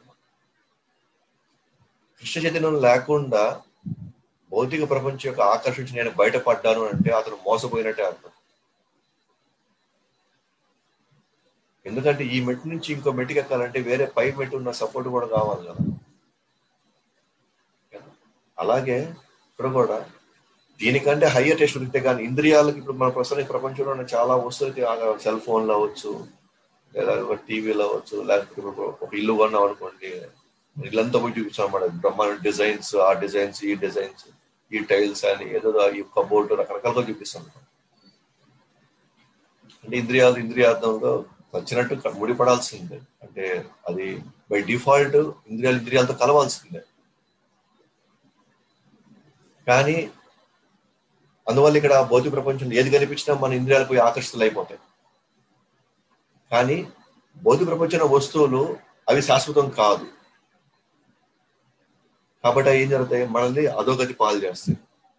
కృష్ణ చైతన్యం లేకుండా భౌతిక ప్రపంచం యొక్క ఆకర్షించి నేను బయటపడ్డాను అంటే అతను మోసపోయినట్టే అర్థం ఎందుకంటే ఈ మెట్టు నుంచి ఇంకో మెట్టుకి ఎక్కాలంటే వేరే పై మెట్టు ఉన్న సపోర్ట్ కూడా కావాలి కదా అలాగే ఇక్కడ కూడా దీనికంటే హయ్యర్ టెస్ట్ దొరికితే కానీ ఇంద్రియాలకు ఇప్పుడు మన ప్రస్తుతం ప్రపంచంలో ఉన్న చాలా వస్తువులు సెల్ ఫోన్లు అవ్వచ్చు లేదా ఒక టీవీలో అవ్వచ్చు లేకపోతే ఇప్పుడు ఒక ఇల్లు కొన్నాం అనుకోండి ఇల్లంతా పోయి చూపిస్తాం అన్నమాట బ్రహ్మాండ డిజైన్స్ ఆ డిజైన్స్ ఈ డిజైన్స్ ఈ టైల్స్ అని ఏదో ఈ కబోర్డ్ రకరకాలుగా చూపిస్తాం అంటే ఇంద్రియాలు ఇంద్రియార్థంలో వచ్చినట్టు ముడిపడాల్సిందే అంటే అది బై డిఫాల్ట్ ఇంద్రియాలు ఇంద్రియాలతో కలవాల్సిందే కానీ అందువల్ల ఇక్కడ భౌతిక ప్రపంచంలో ఏది కనిపించినా మన ఇంద్రియాలు పోయి ఆకర్షితులు అయిపోతాయి కానీ భౌతిక ప్రపంచంలో వస్తువులు అవి శాశ్వతం కాదు కాబట్టి అవి ఏం జరుగుతాయి మనల్ని అధోగతి పాలు చేస్తాయి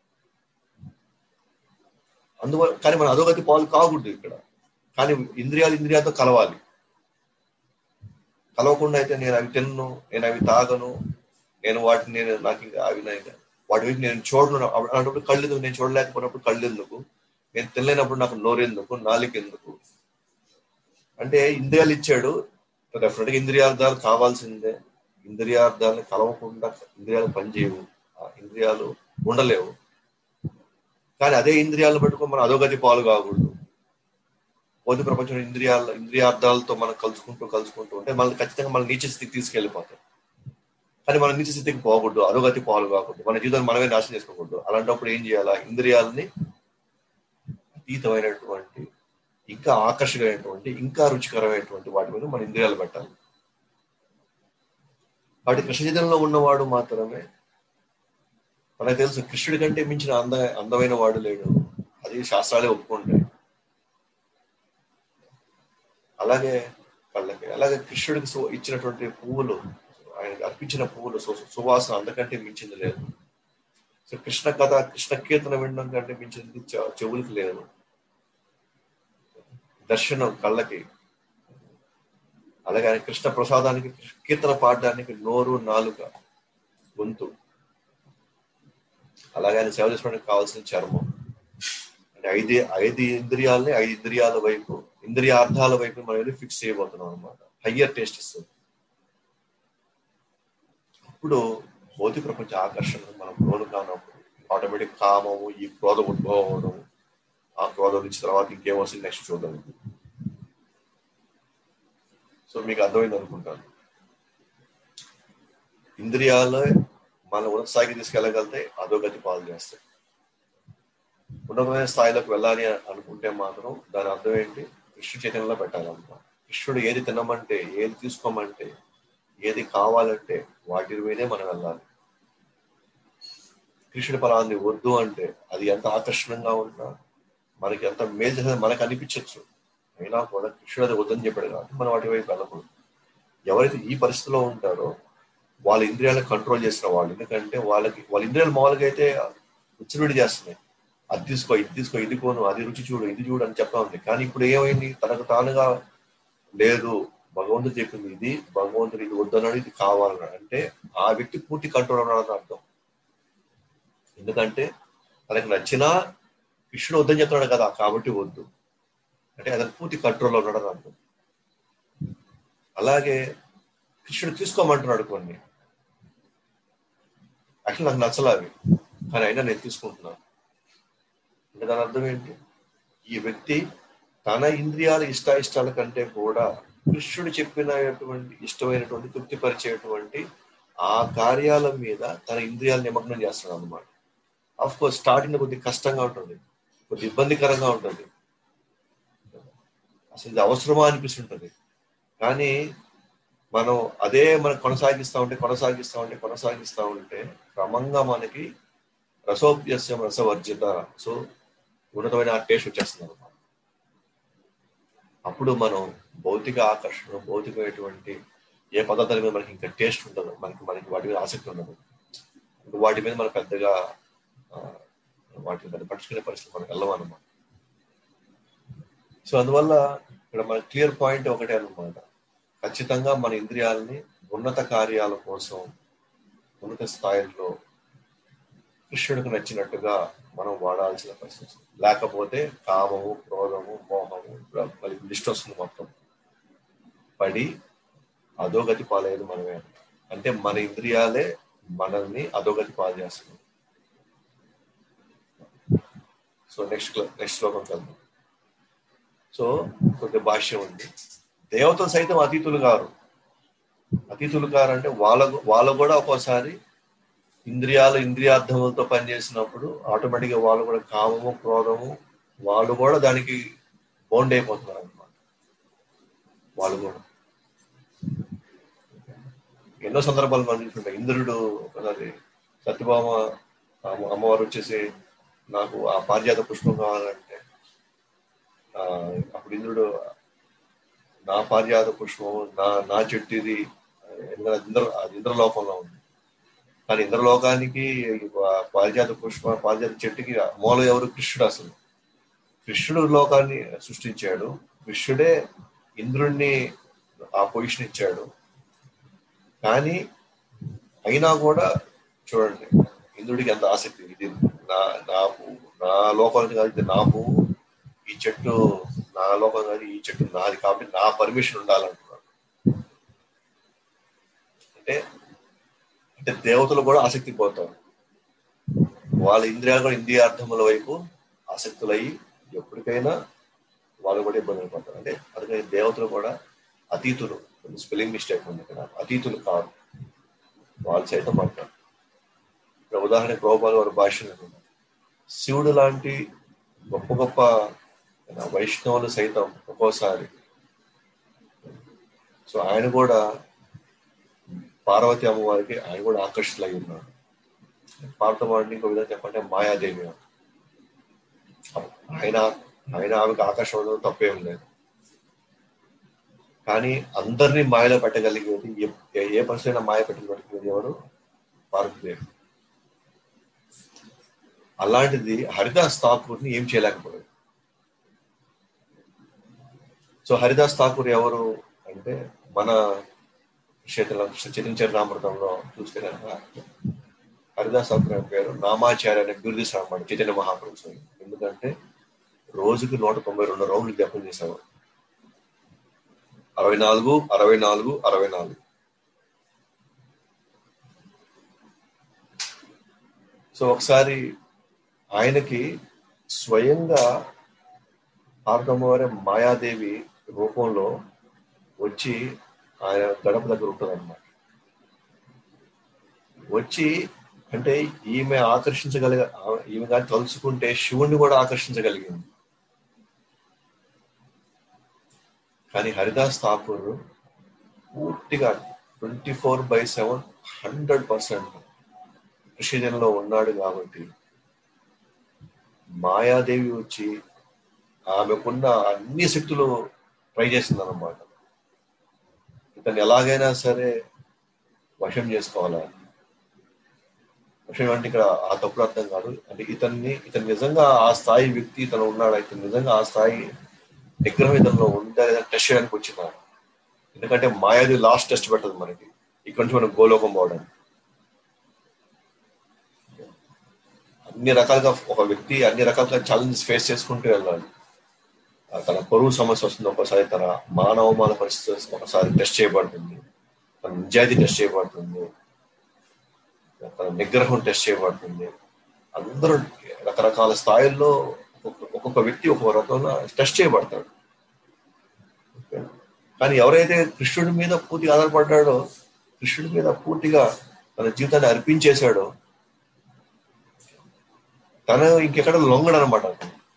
అందువల్ల కానీ మన అధోగతి పాలు కాకూడదు ఇక్కడ కానీ ఇంద్రియాలు ఇంద్రియాలతో కలవాలి కలవకుండా అయితే నేను అవి తిన్ను నేను అవి తాగను నేను వాటిని నేను నాకు ఇంకా అవి నాకు వాటి వైపు నేను చూడను అలాంటప్పుడు కళ్ళు ఎందుకు నేను చూడలేకపోయినప్పుడు కళ్ళు ఎందుకు నేను తినలేనప్పుడు నాకు నోరెందుకు నాలుక ఎందుకు అంటే ఇంద్రియాలు ఇచ్చాడు డెఫినెట్ గా ఇంద్రియార్థాలు కావాల్సిందే ఇంద్రియార్థాలను కలవకుండా ఇంద్రియాలు పనిచేయవు ఆ ఇంద్రియాలు ఉండలేవు కానీ అదే ఇంద్రియాలను పెట్టుకుని మనం అధోగతి పాలు కాకూడదు భౌతిక ప్రపంచంలో ఇంద్రియాల ఇంద్రియార్థాలతో మనం కలుసుకుంటూ కలుసుకుంటూ ఉంటే మనల్ని ఖచ్చితంగా మన నీచ స్థితికి తీసుకెళ్ళిపోతాం కానీ మన నీచ స్థితికి పోకూడదు అధోగతి పాలు కాకూడదు మన జీవితాన్ని మనమే నాశనం చేసుకోకూడదు అలాంటప్పుడు ఏం చేయాలా ఇంద్రియాలని అతీతమైనటువంటి ఇంకా ఆకర్షకమైనటువంటి ఇంకా రుచికరమైనటువంటి వాటి మీద మన ఇంద్రియాలు పెట్టాలి వాటి కృష్ణచైతన్యంలో ఉన్నవాడు మాత్రమే మనకు తెలుసు కృష్ణుడి కంటే మించిన అంద అందమైన వాడు లేడు అది శాస్త్రాలే ఒప్పుకుంటాయి అలాగే కళ్ళకి అలాగే కృష్ణుడికి సు- ఇచ్చినటువంటి పువ్వులు ఆయనకి అర్పించిన పువ్వులు సు- సువాసన అంతకంటే మించింది లేదు సో కృష్ణ కథ కృష్ణ కీర్తన వినడం కంటే మించింది చె- చెవులకి లేదు దర్శనం కళ్ళకి అలాగే ఆయన కృష్ణ ప్రసాదానికి కీర్తన పాడడానికి నోరు నాలుక గొంతు అలాగే ఆయన సేవ చేసుకోవడానికి కావాల్సిన చర్మం అంటే ఐదు ఐదు ఇంద్రియాలని ఐదు ఇంద్రియాల వైపు ఇంద్రియార్థాల వైపు మనం వెళ్ళి ఫిక్స్ చేయబోతున్నాం అనమాట హయ్యర్ టేస్ట్ ఇస్తుంది అప్పుడు భౌతిక ప్రపంచ ఆకర్షణ మనం లోను కానప్పుడు ఆటోమేటిక్ కామము ఈ క్రోధం ఉద్భవం అవడం ఆ క్రోధం నుంచి తర్వాత ఇంకేం వస్తుంది నెక్స్ట్ చూద్దాం సో మీకు అర్థమైంది అనుకుంటాను ఇంద్రియాలు మన ఉన్నత స్థాయికి తీసుకెళ్ళగలితే అధోగతి పాలు చేస్తాయి ఉన్నతమైన స్థాయిలోకి వెళ్ళాలి అనుకుంటే మాత్రం దాని అర్థం ఏంటి కృష్ణ చైతన్యంలో పెట్టాలన్నమాట కృష్ణుడు ఏది తినమంటే ఏది తీసుకోమంటే ఏది కావాలంటే వాటి మీదే మనం వెళ్ళాలి కృష్ణుడి ఫలాన్ని వద్దు అంటే అది ఎంత ఆకర్షణంగా ఉన్నా మనకి ఎంత మేలు చేసేది మనకు అనిపించవచ్చు అయినా కూడా కృష్ణుడు అది వద్దని చెప్పాడు కాబట్టి మనం వాటి వైపు వెళ్ళకూడదు ఎవరైతే ఈ పరిస్థితిలో ఉంటారో వాళ్ళ ఇంద్రియాలను కంట్రోల్ చేసిన వాళ్ళు ఎందుకంటే వాళ్ళకి వాళ్ళ ఇంద్రియాలు మామూలుగా అయితే ఉచ్చివిడి చేస్తున్నాయి అది తీసుకో ఇది తీసుకో ఇది కోను అది రుచి చూడు ఇది చూడు అని చెప్తా ఉంది కానీ ఇప్పుడు ఏమైంది తనకు తానుగా లేదు భగవంతుడు చెప్పింది ఇది భగవంతుడు ఇది వద్దన్నాడు ఇది కావాలన్నాడు అంటే ఆ వ్యక్తి పూర్తి కంట్రోల్ ఉన్నాడని అర్థం ఎందుకంటే తనకు నచ్చినా కృష్ణుడు వద్దని చెప్తున్నాడు కదా కాబట్టి వద్దు అంటే అతను పూర్తి కంట్రోల్లో ఉన్నాడని అర్థం అలాగే కృష్ణుడు తీసుకోమంటున్నాడు కొన్ని యాక్చువల్ నాకు నచ్చలు అవి కానీ అయినా నేను తీసుకుంటున్నాను అంటే దాని అర్థం ఏంటి ఈ వ్యక్తి తన ఇంద్రియాల ఇష్టాయిష్టాల కంటే కూడా కృష్ణుడు చెప్పినటువంటి ఇష్టమైనటువంటి తృప్తిపరిచేటువంటి ఆ కార్యాల మీద తన ఇంద్రియాలు నిమగ్నం చేస్తున్నాడు అనమాట అఫ్ కోర్స్ స్టార్టింగ్ కొద్ది కష్టంగా ఉంటుంది కొద్ది ఇబ్బందికరంగా ఉంటుంది అసలు ఇది అవసరమా అనిపిస్తుంటది కానీ మనం అదే మనం కొనసాగిస్తూ ఉంటే కొనసాగిస్తూ ఉంటే కొనసాగిస్తూ ఉంటే క్రమంగా మనకి రసోప్యస్యం రసవర్జిత సో ఉన్నతమైన ఆ టేస్ట్ వచ్చేస్తుంది అనమాట అప్పుడు మనం భౌతిక ఆకర్షణ భౌతికమైనటువంటి ఏ పదార్థాల మీద మనకి ఇంకా టేస్ట్ ఉండదు మనకి మనకి వాటి మీద ఆసక్తి ఉండదు వాటి మీద మనం పెద్దగా వాటిని పెద్ద పట్టుకునే పరిస్థితి మనకు వెళ్ళమన్నమాట సో అందువల్ల ఇక్కడ మన క్లియర్ పాయింట్ ఒకటే అనమాట ఖచ్చితంగా మన ఇంద్రియాలని ఉన్నత కార్యాల కోసం ఉన్నత స్థాయిలో కృష్ణుడికి నచ్చినట్టుగా మనం వాడాల్సిన పరిస్థితి లేకపోతే కామము క్రోధము మోహము మళ్ళీ లిస్ట్ వస్తుంది మొత్తం పడి అధోగతి పాలయ్యేది మనమే అంటే మన ఇంద్రియాలే మనల్ని అధోగతి పాలు చేస్తుంది సో నెక్స్ట్ నెక్స్ట్ శ్లోకం చదువు సో కొద్ది భాష్యం ఉంది దేవతలు సైతం అతీతులు గారు అతీతులు గారు అంటే వాళ్ళ వాళ్ళు కూడా ఒక్కోసారి ఇంద్రియాలు ఇంద్రియార్థములతో పనిచేసినప్పుడు ఆటోమేటిక్గా వాళ్ళు కూడా కామము క్రోధము వాళ్ళు కూడా దానికి బౌండ్ అయిపోతున్నారు అనమాట వాళ్ళు కూడా ఎన్నో సందర్భాలు మనం చూసుకుంటాం ఇంద్రుడు ఒకసారి సత్యభామ అమ్మవారు వచ్చేసి నాకు ఆ పారిజాత పుష్పం కావాలంటే ఆ అప్పుడు ఇంద్రుడు నా పారిజాత పుష్పం నా నా చెట్టు ఇది ఇంద్ర అది ఇంద్రలోకంలో ఉంది కానీ ఇంద్రలోకానికి పారిజాత పుష్ప పారిజాత చెట్టుకి మూల ఎవరు కృష్ణుడు అసలు కృష్ణుడు లోకాన్ని సృష్టించాడు కృష్ణుడే ఇంద్రుణ్ణి ఆ పొజిషన్ ఇచ్చాడు కానీ అయినా కూడా చూడండి ఇంద్రుడికి ఎంత ఆసక్తి ఇది నా నా పువ్వు నా లోకానికి కాదు ఇది నా పువ్వు ఈ చెట్టు నా లోకం కాదు ఈ చెట్టు నాది కాబట్టి నా పర్మిషన్ ఉండాలంటున్నాడు అంటే అంటే దేవతలు కూడా ఆసక్తి పోతారు వాళ్ళ ఇంద్రియాలు కూడా ఇంద్రియార్థముల వైపు ఆసక్తులయ్యి ఎప్పటికైనా వాళ్ళు కూడా ఇబ్బందులు పడతారు అంటే అందుకని దేవతలు కూడా అతీతులు స్పెల్లింగ్ మిస్టేక్ ఉంది ఇక్కడ అతీతులు కాదు వాళ్ళు సైతం పడతారు ఇక్కడ ఉదాహరణ గోపాల్ వారి భాష శివుడు లాంటి గొప్ప గొప్ప వైష్ణవులు సైతం ఒక్కోసారి సో ఆయన కూడా పార్వతి అమ్మవారికి ఆయన కూడా ఆకర్షితులై ఉన్నాడు పార్వతమ్మని ఇంకో విధంగా చెప్పంటే మాయాదేవి ఆయన ఆయన ఆమెకు ఆకర్షణ తప్పేం లేదు కానీ అందరినీ మాయలో పెట్టగలిగేది ఏ పరిస్థితి మాయ పెట్టగలిగేది ఎవరు పార్వతీదేవి అలాంటిది హరిదాస్ ఠాకూర్ని ఏం చేయలేకపోయాడు సో హరిదాస్ ఠాకూర్ ఎవరు అంటే మన క్షేత్రంలో చైతన్య చరణామృతంలో చూస్తే కనుక హరిదాస్ ఠాకూర్ పేరు నామాచార్య అనే బిరుదిస్తాడు అన్నమాట చైతన్య మహాప్రభు స్వామి ఎందుకంటే రోజుకి నూట తొంభై రెండు రౌండ్లు జపం చేసేవాడు అరవై నాలుగు అరవై నాలుగు అరవై నాలుగు సో ఒకసారి ఆయనకి స్వయంగా పార్వతమ్మవారి మాయాదేవి రూపంలో వచ్చి ఆయన గడప దగ్గర ఉంటుంది అనమాట వచ్చి అంటే ఈమె ఆకర్షించగలిగ ఈమె కానీ తలుచుకుంటే శివుణ్ణి కూడా ఆకర్షించగలిగింది కానీ హరిదాస్ ఠాకూర్ పూర్తిగా twenty four by seven hundred percent కృషిజనంలో ఉన్నాడు కాబట్టి మాయాదేవి వచ్చి ఆమెకున్న అన్ని శక్తులు ట్రై చేసింది అనమాట ఇతన్ని ఎలాగైనా సరే వశం చేసుకోవాలా వశం అంటే ఇక్కడ ఆ తప్పుడు అర్థం కాదు అంటే ఇతన్ని ఇతను నిజంగా ఆ స్థాయి వ్యక్తి ఇతను ఉన్నాడు ఇతను నిజంగా ఆ స్థాయి నిగ్రహం ఇతనిలో ఉందా లేదా టెస్ట్ చేయడానికి వచ్చినాడు ఎందుకంటే మాయాది లాస్ట్ టెస్ట్ పెట్టదు మనకి ఇక్కడ నుంచి మనం గోలోకం పోవడానికి అన్ని రకాలుగా ఒక వ్యక్తి అన్ని రకాలుగా ఛాలెంజెస్ ఫేస్ చేసుకుంటూ వెళ్ళాలి తన పొరుగు సమస్య వస్తుంది ఒకసారి తన మానవమాన పరిస్థితి ఒకసారి టెస్ట్ చేయబడుతుంది తన నిజాయితీ టెస్ట్ చేయబడుతుంది తన నిగ్రహం టెస్ట్ చేయబడుతుంది అందరూ రకరకాల స్థాయిల్లో ఒక్కొక్క వ్యక్తి ఒక్కొక్క రకంగా టెస్ట్ చేయబడతాడు కానీ ఎవరైతే కృష్ణుడి మీద పూర్తిగా ఆధారపడ్డాడో కృష్ణుడి మీద పూర్తిగా తన జీవితాన్ని అర్పించేశాడో తను ఇంకెక్కడ లొంగడు అనమాట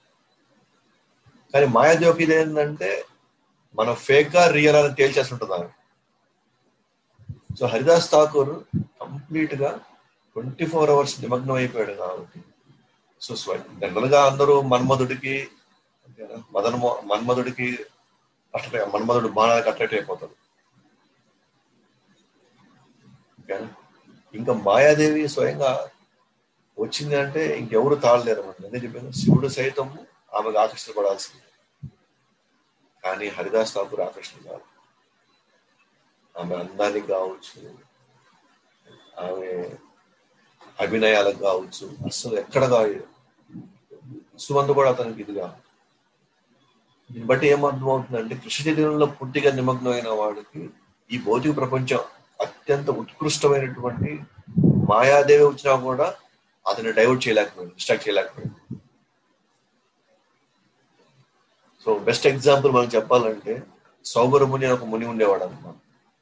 కానీ మాయాదేవికి ఇది ఏంటంటే మనం ఫేక్ గా రియల్ అని తేల్చేస్తుంటుంది ఆమె సో హరిదాస్ ఠాకూర్ కంప్లీట్ గా ట్వంటీ ఫోర్ అవర్స్ నిమగ్నం అయిపోయాడు కాబట్టి సో జనరల్ గా అందరూ మన్మధుడికి మదన మన్మధుడికి అట్లా మన్మధుడు బాణాలకు అట్రాక్ట్ అయిపోతాడు ఇంకా మాయాదేవి స్వయంగా వచ్చింది అంటే ఇంకెవరు తాళలేరు అన్నమాట అదే చెప్పాను శివుడు సైతం ఆమెకు ఆకర్షించబడాల్సింది కానీ హరిదాస్ ఠాకూర్ ఆకర్షణ కాదు ఆమె అందానికి కావచ్చు ఆమె అభినయాలకు కావచ్చు అసలు ఎక్కడ కాదు సుమంత కూడా అతనికి ఇది కాదు దీన్ని బట్టి ఏమర్థమవుతుందంటే కృష్ణ చైతన్యంలో పూర్తిగా నిమగ్నమైన వాడికి ఈ భౌతిక ప్రపంచం అత్యంత ఉత్కృష్టమైనటువంటి మాయాదేవి వచ్చినా కూడా అతన్ని డైవర్ట్ చేయలేకపోయింది డిస్ట్రాక్ట్ చేయలేకపోయింది సో బెస్ట్ ఎగ్జాంపుల్ మనం చెప్పాలంటే సౌగర ముని అని ఒక ముని ఉండేవాడు అనమాట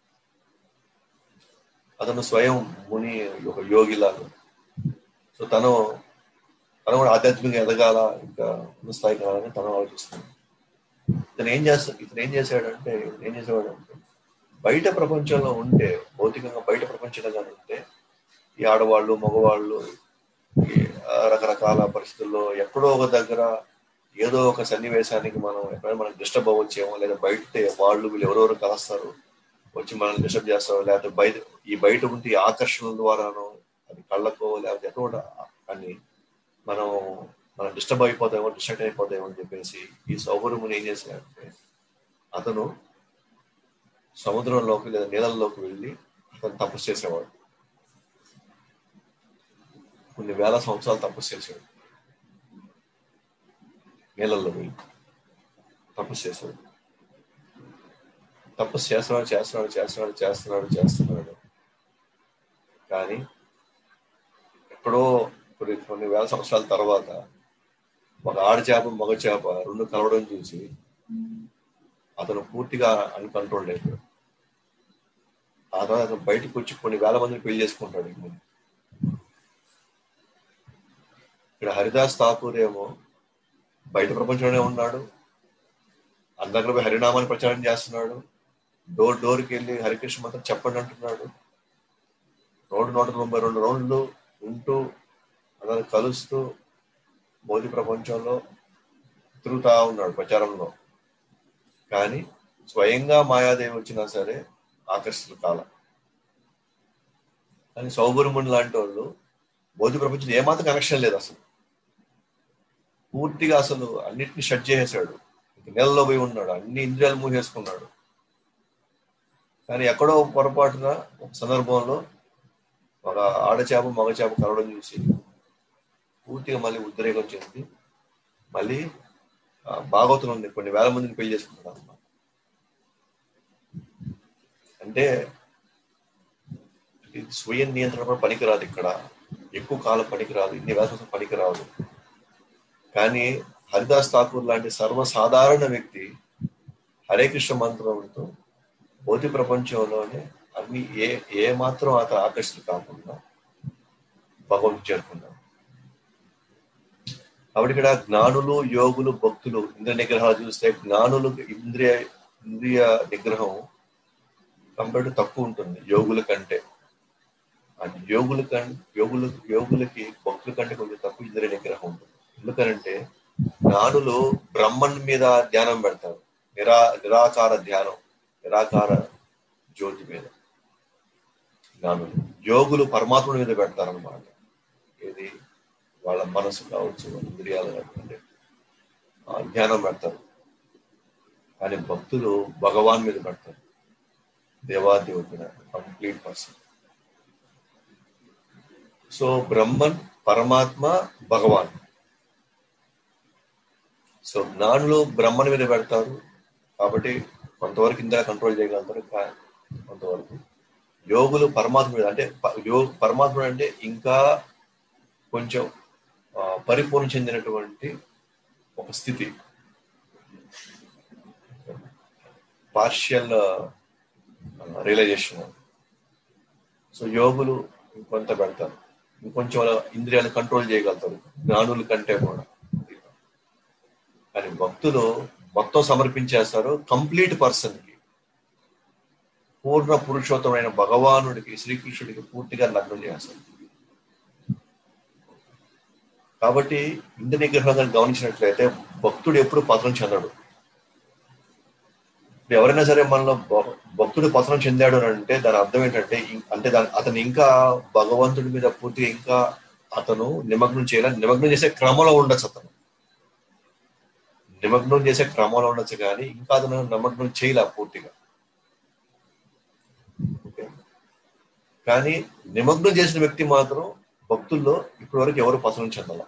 అతను స్వయం ముని ఒక యోగిలాగా సో తను తను కూడా ఆధ్యాత్మికంగా ఎదగాల ఇంకా ఉన్న స్థాయి కావాలని తను ఆలోచిస్తుంది ఇతను ఏం చేస్తాడు ఇతను ఏం చేశాడంటే ఏం చేసేవాడు అంటే బయట ప్రపంచంలో ఉంటే భౌతికంగా బయట ప్రపంచంలో ఉంటే ఈ ఆడవాళ్ళు మగవాళ్ళు రకరకాల పరిస్థితుల్లో ఎక్కడో ఒక దగ్గర ఏదో ఒక సన్నివేశానికి మనం ఎప్పుడైనా మనం డిస్టర్బ్ అవ్వచ్చేమో లేదా బయట వాళ్ళు వీళ్ళు ఎవరెవరు కలుస్తారు వచ్చి మనల్ని డిస్టర్బ్ చేస్తారు లేకపోతే బయట ఈ బయట ఉంటే ఆకర్షణల ద్వారానో అది కళ్ళకో లేకపోతే ఎక్కడ కానీ మనం మనం డిస్టర్బ్ అయిపోతామో డిస్ట్రాక్ట్ అయిపోతామో అని చెప్పేసి ఈ సౌకర్యముని ఏం చేశాడంటే అతను సముద్రంలోకి లేదా నీళ్ళల్లోకి వెళ్ళి అతను తపస్సు చేసేవాడు కొన్ని వేల సంవత్సరాలు తపస్సు చేశాడు నీళ్ళల్లో వెళ్ళి తపస్సు చేశాడు తపస్సు చేస్తున్నాడు చేస్తున్నాడు చేస్తున్నాడు చేస్తున్నాడు చేస్తున్నాడు కానీ ఎక్కడో కొన్ని కొన్ని వేల సంవత్సరాల తర్వాత ఒక ఆడ చేప మగ చేప రెండు కలవడం చూసి అతను పూర్తిగా అన్కంట్రోల్డ్ అయిపోయాడు ఆ తర్వాత అతను బయటకు వచ్చి కొన్ని వేల మందిని పెళ్లి చేసుకుంటాడు ఇంక ఇక్కడ హరిదాస్ ఠాకూర్ ఏమో బయట ప్రపంచంలోనే ఉన్నాడు అందరిలో పోయి హరినామాన్ని ప్రచారం చేస్తున్నాడు డోర్ డోర్కి వెళ్ళి హరికృష్ణ మంత్రం చెప్పండి అంటున్నాడు రోడ్డు నూట తొంభై రెండు రౌండ్లు ఉంటూ అందరు కలుస్తూ మోదీ ప్రపంచంలో తిరుగుతా ఉన్నాడు ప్రచారంలో కానీ స్వయంగా మాయాదేవి వచ్చినా సరే ఆకర్షితులు కాల కానీ సౌగురుముని లాంటి వాళ్ళు మోదీ ప్రపంచం ఏమాత్రం కనెక్షన్ లేదు అసలు పూర్తిగా అసలు అన్నిటిని షట్ చేసేసాడు నెలలో పోయి ఉన్నాడు అన్ని ఇంద్రియాలు మూసేసుకున్నాడు కానీ ఎక్కడో పొరపాటున ఒక సందర్భంలో ఒక ఆడచేప మగ చేప కలవడం చూసి పూర్తిగా మళ్ళీ ఉద్రేకం చెంది మళ్ళీ భాగవతం ఉంది కొన్ని వేల మందిని పెళ్లి చేసుకుంటాడు అన్నమాట అంటే స్వయ నియంత్రణ పనికిరాదు ఇక్కడ ఎక్కువ కాలం పనికిరాదు ఇన్ని వేల సంవత్సరం పనికిరాదు కానీ హరిదాస్ ఠాకూర్ లాంటి సర్వసాధారణ వ్యక్తి హరే కృష్ణ మంత్రంతో భౌతిక ప్రపంచంలోనే అన్ని ఏ ఏ మాత్రం అతను ఆకర్షణ కాకుండా భగవంతుడు చేరుకున్నారు కాబట్టి ఇక్కడ జ్ఞానులు యోగులు భక్తులు ఇంద్రియ నిగ్రహాలు చూస్తే జ్ఞానులు ఇంద్రియ ఇంద్రియ నిగ్రహం కంపేర్ తక్కువ ఉంటుంది యోగుల కంటే అది యోగుల కం యోగుల యోగులకి భక్తుల కంటే కొంచెం తక్కువ ఇంద్రియ నిగ్రహం ఉంటుంది ఎందుకనంటే జ్ఞానులు బ్రహ్మన్ మీద ధ్యానం పెడతారు నిరా నిరాకార ధ్యానం నిరాకార జ్యోతి మీద జ్ఞానులు యోగులు పరమాత్ముడి మీద పెడతారు అనమాట ఇది వాళ్ళ మనసు కావచ్చు ఇంద్రియాలు కావచ్చు ఆ ధ్యానం పెడతారు కానీ భక్తులు భగవాన్ మీద పెడతారు దేవాదేవుడి మీద కంప్లీట్ పర్సన్ సో బ్రహ్మన్ పరమాత్మ భగవాన్ సో జ్ఞానులు బ్రహ్మని మీద పెడతారు కాబట్టి కొంతవరకు ఇందా కంట్రోల్ చేయగలుగుతారు కా- కొంతవరకు యోగులు పరమాత్మ మీద అంటే ప- యో పరమాత్ముడు అంటే ఇంకా కొంచెం ఆ, పరిపూర్ణ చెందినటువంటి ఒక స్థితి పార్షియల్ రియలైజేషన్ సో యోగులు ఇంకొంత పెడతారు ఇంకొంచెం వాళ్ళ ఇంద్రియాలు కంట్రోల్ చేయగలుగుతారు జ్ఞానుల కంటే కూడా కానీ భక్తులు మొత్తం సమర్పించేస్తారు కంప్లీట్ పర్సన్ కి పూర్ణ పురుషోత్తమైన భగవానుడికి శ్రీకృష్ణుడికి పూర్తిగా లగ్నం చేస్తారు కాబట్టి ఇంద్ర నిగ్రహం గమనించినట్లయితే భక్తుడు ఎప్పుడు పతనం చెందడు ఇప్పుడు ఎవరైనా సరే మనలో భ- భక్తుడు పతనం చెందాడు అని అంటే దాని అర్థం ఏంటంటే ఇం- అంటే దాని అతను ఇంకా భగవంతుడి మీద పూర్తిగా ఇంకా అతను నిమగ్నం చేయాలని నిమగ్నం చేసే క్రమంలో ఉండొచ్చు అతను నిమగ్నం చేసే క్రమంలో ఉండొచ్చు కానీ ఇంకా అతను నిమగ్నం చేయలే పూర్తిగా ఓకే. కానీ నిమగ్నం చేసిన వ్యక్తి మాత్రం భక్తుల్లో ఇప్పటి వరకు ఎవరు పతనం చెందాల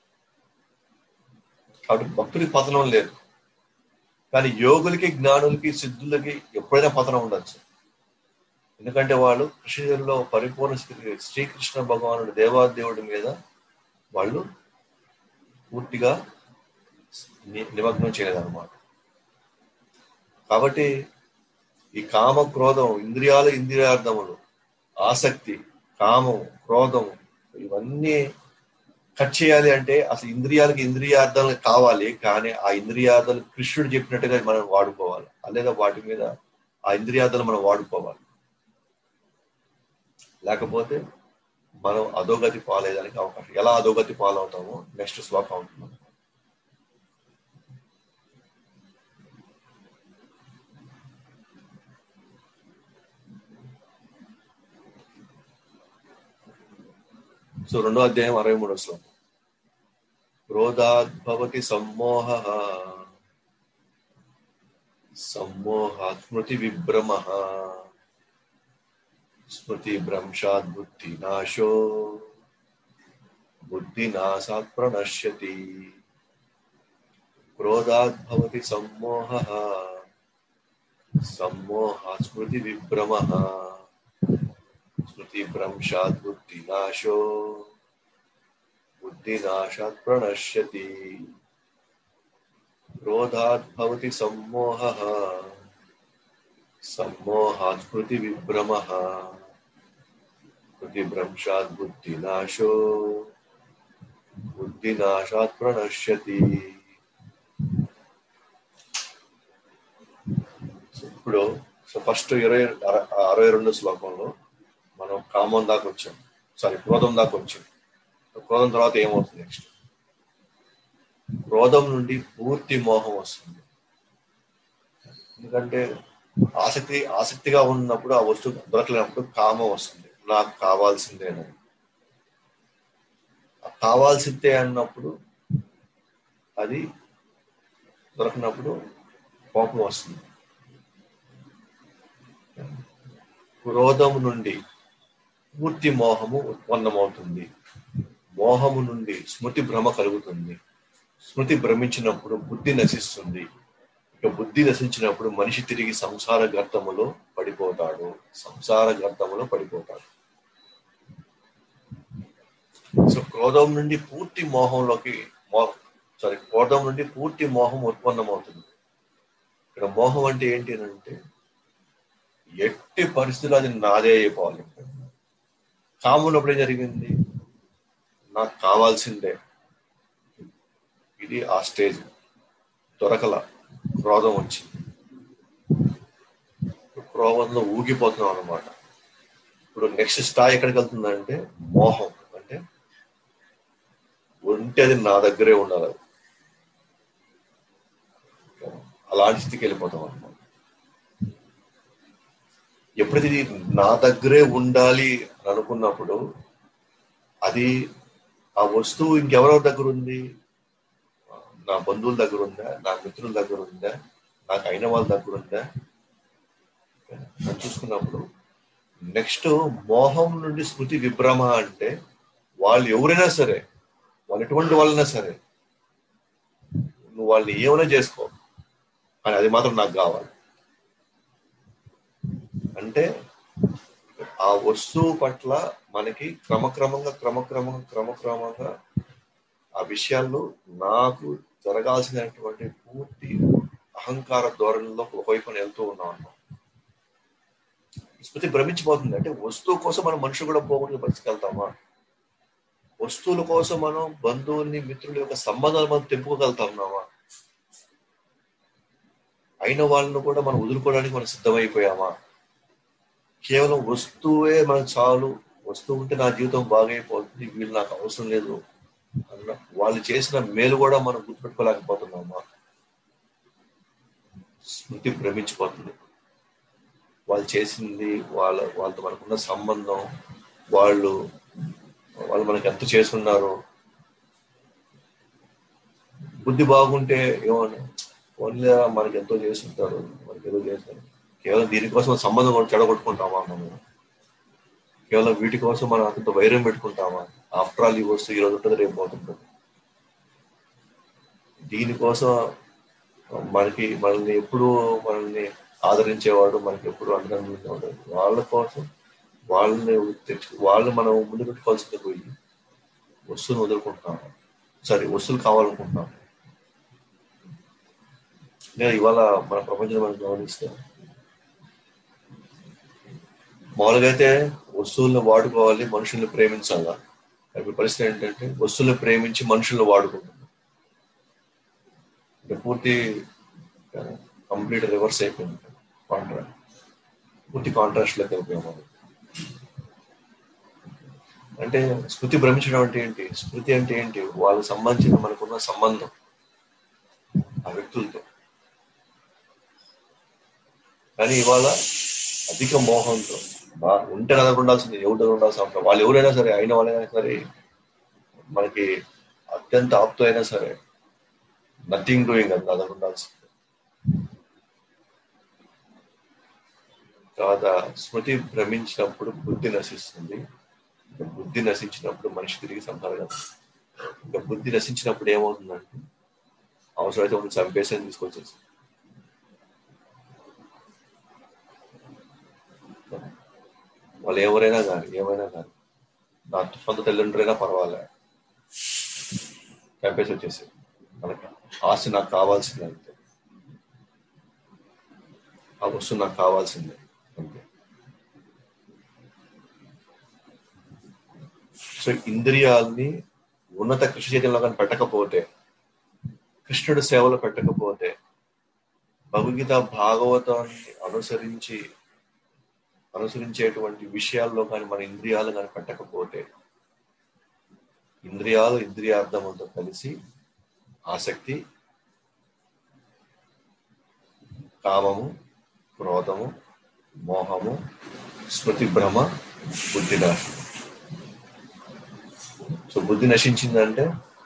కాబట్టి భక్తుడికి పతనం లేదు కానీ యోగులకి జ్ఞానులకి సిద్ధులకి ఎప్పుడైనా పతనం ఉండొచ్చు ఎందుకంటే వాళ్ళు కృష్ణలో పరిపూర్ణ స్థితి శ్రీకృష్ణ భగవానుడు దేవాదేవుడి మీద వాళ్ళు పూర్తిగా ని- నిమగ్నం చేయలేదన్నమాట కాబట్టి ఈ కామ క్రోధం ఇంద్రియాలు ఇంద్రియార్థములు ఆసక్తి కామం క్రోధం ఇవన్నీ కట్ చేయాలి అంటే అసలు ఇంద్రియాలకి ఇంద్రియార్థాలు కావాలి కానీ ఆ ఇంద్రియార్థాలు కృష్ణుడు చెప్పినట్టుగా మనం వాడుకోవాలి లేదా వాటి మీద ఆ ఇంద్రియార్థాలు మనం వాడుకోవాలి లేకపోతే మనం అధోగతి పాలేదానికి అవకాశం ఎలా అధోగతి పాలవుతామో నెక్స్ట్ శ్లోకం ఉంటుంది సో రెండో అధ్యాయం అరవై మూడో శ్లోకం క్రోధాద్భవతి సమ్మోహ సమ్మోహాత్ స్మృతి విభ్రమ స్మృతి భ్రంశాత్ బుద్ధి నాశో బుద్ధి నాశాత్ ప్రణశ్యతి క్రోధాద్భవతి సమ్మోహ సమ్మోహాత్ స్మృతి విభ్రమ స్మృతి భ్రంశాత్ బుద్ధి నాశో బుద్ధినాశాత్ ప్రణశ్యతి క్రోధాత్ భవతి సమ్మోహ సమ్మోహాత్ స్మృతి విభ్రమ స్మృతి భ్రంశాత్ బుద్ధినాశో బుద్ధినాశాత్ ప్రణశ్యతి ఇప్పుడు సో ఫస్ట్ ఇరవై అర- అరవై రెండు శ్లోకంలో మనం కామం దాకా వచ్చాం సారీ క్రోధం దాకా వచ్చాం క్రోధం తర్వాత ఏమవుతుంది నెక్స్ట్ క్రోధం నుండి పూర్తి మోహం వస్తుంది ఎందుకంటే ఆసక్తి ఆసక్తిగా ఉన్నప్పుడు ఆ వస్తువు దొరకలేనప్పుడు కామం వస్తుంది నాకు కావాల్సిందేనని ఆ కావాల్సిందే అన్నప్పుడు అది దొరకనప్పుడు కోపం వస్తుంది క్రోధము నుండి పూర్తి మోహము ఉత్పన్నమవుతుంది మోహము నుండి స్మృతి భ్రమ కలుగుతుంది స్మృతి భ్రమించినప్పుడు బుద్ధి నశిస్తుంది ఇక బుద్ధి నశించినప్పుడు మనిషి తిరిగి సంసార గర్తములో పడిపోతాడు సంసార గర్తములో పడిపోతాడు సో క్రోధం నుండి పూర్తి మోహంలోకి మో సారీ క్రోధం నుండి పూర్తి మోహం ఉత్పన్నమవుతుంది ఇక్కడ మోహం అంటే ఏంటి అని అంటే ఎట్టి పరిస్థితుల్లో అది నాదే అయిపోవాలి కామున్నప్పుడు ఏం జరిగింది నాకు కావాల్సిందే ఇది ఆ స్టేజ్ దొరకల క్రోధం వచ్చింది క్రోధంలో ఊగిపోతున్నాం అనమాట ఇప్పుడు నెక్స్ట్ స్థాయి ఎక్కడికి వెళ్తుందంటే మోహం అంటే ఉంటే అది నా దగ్గరే ఉండాలి అది. అలాంటి స్థితికి వెళ్ళిపోతాం అనమాట ఎప్పుడైతే ఇది నా దగ్గరే ఉండాలి అని అనుకున్నప్పుడు అది ఆ వస్తువు ఇంకెవరెవరి దగ్గర ఉంది నా బంధువుల దగ్గర ఉందా నా మిత్రుల దగ్గర ఉందా నాకు అయిన వాళ్ళ దగ్గర ఉందా అని చూసుకున్నప్పుడు నెక్స్ట్ మోహం నుండి స్మృతి విభ్రమ అంటే వాళ్ళు ఎవరైనా సరే వాళ్ళు ఎటువంటి వాళ్ళైనా సరే నువ్వు వాళ్ళని ఏమైనా చేసుకో కానీ అది మాత్రం నాకు కావాలి అంటే ఆ వస్తువు పట్ల మనకి క్రమక్రమంగా క్రమక్రమంగా క్రమక్రమంగా ఆ విషయాల్లో నాకు జరగాల్సినటువంటి పూర్తి అహంకార ధోరణిలో ఒకవైపున వెళ్తూ ఉన్నాం అన్నమాట స్మృతి భ్రమించిపోతుంది అంటే వస్తువు కోసం మనం మనుషులు కూడా పోగొట్టుకు బతికెళ్తామా వస్తువుల కోసం మనం బంధువుల్ని మిత్రుల యొక్క సంబంధాలు మనం తెంపుకోగలుగుతామా అయిన వాళ్ళను కూడా మనం వదులుకోవడానికి మనం సిద్ధమైపోయామా కేవలం వస్తువే మనకు చాలు వస్తువు ఉంటే నా జీవితం బాగైపోతుంది వీళ్ళు నాకు అవసరం లేదు అన్న వాళ్ళు చేసిన మేలు కూడా మనం గుర్తుపెట్టుకోలేకపోతున్నామా స్మృతి భ్రమించిపోతుంది వాళ్ళు చేసింది వాళ్ళ వాళ్ళతో మనకున్న సంబంధం వాళ్ళు వాళ్ళు మనకి ఎంత చేస్తున్నారు బుద్ధి బాగుంటే ఏమని ఓన్లీ మనకి ఎంతో చేస్తుంటారు మనకి ఏదో చేస్తారు కేవలం దీనికోసం సంబంధం కూడా చెడగొట్టుకుంటామా మనం కేవలం వీటి కోసం మనం అంత వైరం పెట్టుకుంటామా ఆఫ్టర్ ఆల్ ఈ వస్తువు ఈ రోజు ఉంటుంది రేపు పోతుంటుంది దీనికోసం మనకి మనల్ని ఎప్పుడు మనల్ని ఆదరించేవాడు మనకి ఎప్పుడు అండగా వాళ్ళ కోసం వాళ్ళని తెచ్చు వాళ్ళు మనం ముందు పెట్టుకోవాల్సింది పోయి వస్తువులు వదులుకుంటున్నాం సరే వస్తువులు కావాలనుకుంటున్నాం నేను ఇవాళ మన ప్రపంచం మనం గమనిస్తే మామూలుగా అయితే వస్తువులను వాడుకోవాలి మనుషుల్ని ప్రేమించాలా ఇప్పుడు పరిస్థితి ఏంటంటే వస్తువులను ప్రేమించి మనుషుల్ని వాడుకుంటున్నాం అంటే పూర్తి కంప్లీట్ రివర్స్ అయిపోయింది కాంట్రాక్ట్ పూర్తి కాంట్రాస్ట్ లోకి వెళ్ళిపోయాం మనం అంటే స్మృతి భ్రమించడం అంటే ఏంటి స్మృతి అంటే ఏంటి వాళ్ళకి సంబంధించిన మనకున్న సంబంధం ఆ వ్యక్తులతో కానీ ఇవాళ అధిక మోహంతో బా ఉంటే నా దగ్గర ఉండాల్సింది ఎవరి దగ్గర ఉండాల్సిన అవసరం వాళ్ళు ఎవరైనా సరే అయిన వాళ్ళైనా సరే మనకి అత్యంత ఆప్తో అయినా సరే నథింగ్ డూయింగ్ అది నా దగ్గర ఉండాల్సింది తర్వాత స్మృతి భ్రమించినప్పుడు బుద్ధి నశిస్తుంది ఇంకా బుద్ధి నశించినప్పుడు మనిషి తిరిగి సంహారం ఇంకా బుద్ధి నశించినప్పుడు ఏమవుతుందంటే అవసరమైతే మనం చంపేసి తీసుకొచ్చేసి వాళ్ళు ఎవరైనా కానీ ఏమైనా కానీ నా సొంత తల్లిదండ్రులైనా పర్వాలే చంపేసి వచ్చేసి మనకి ఆస్తి నాకు కావాల్సిందే అంతే ఆ వస్తువు నాకు కావాల్సిందే అంతే సో ఇంద్రియాల్ని ఉన్నత కృషి చైతన్యంలో కానీ పెట్టకపోతే కృష్ణుడి సేవలో పెట్టకపోతే భగవద్గీత భాగవతాన్ని అనుసరించి అనుసరించేటువంటి విషయాల్లో కానీ మన ఇంద్రియాలు కానీ పెట్టకపోతే ఇంద్రియాలు ఇంద్రియార్థములతో కలిసి ఆసక్తి కామము క్రోధము మోహము స్మృతి భ్రమ బుద్ధి నాశనం సో బుద్ధి నశించిందంటే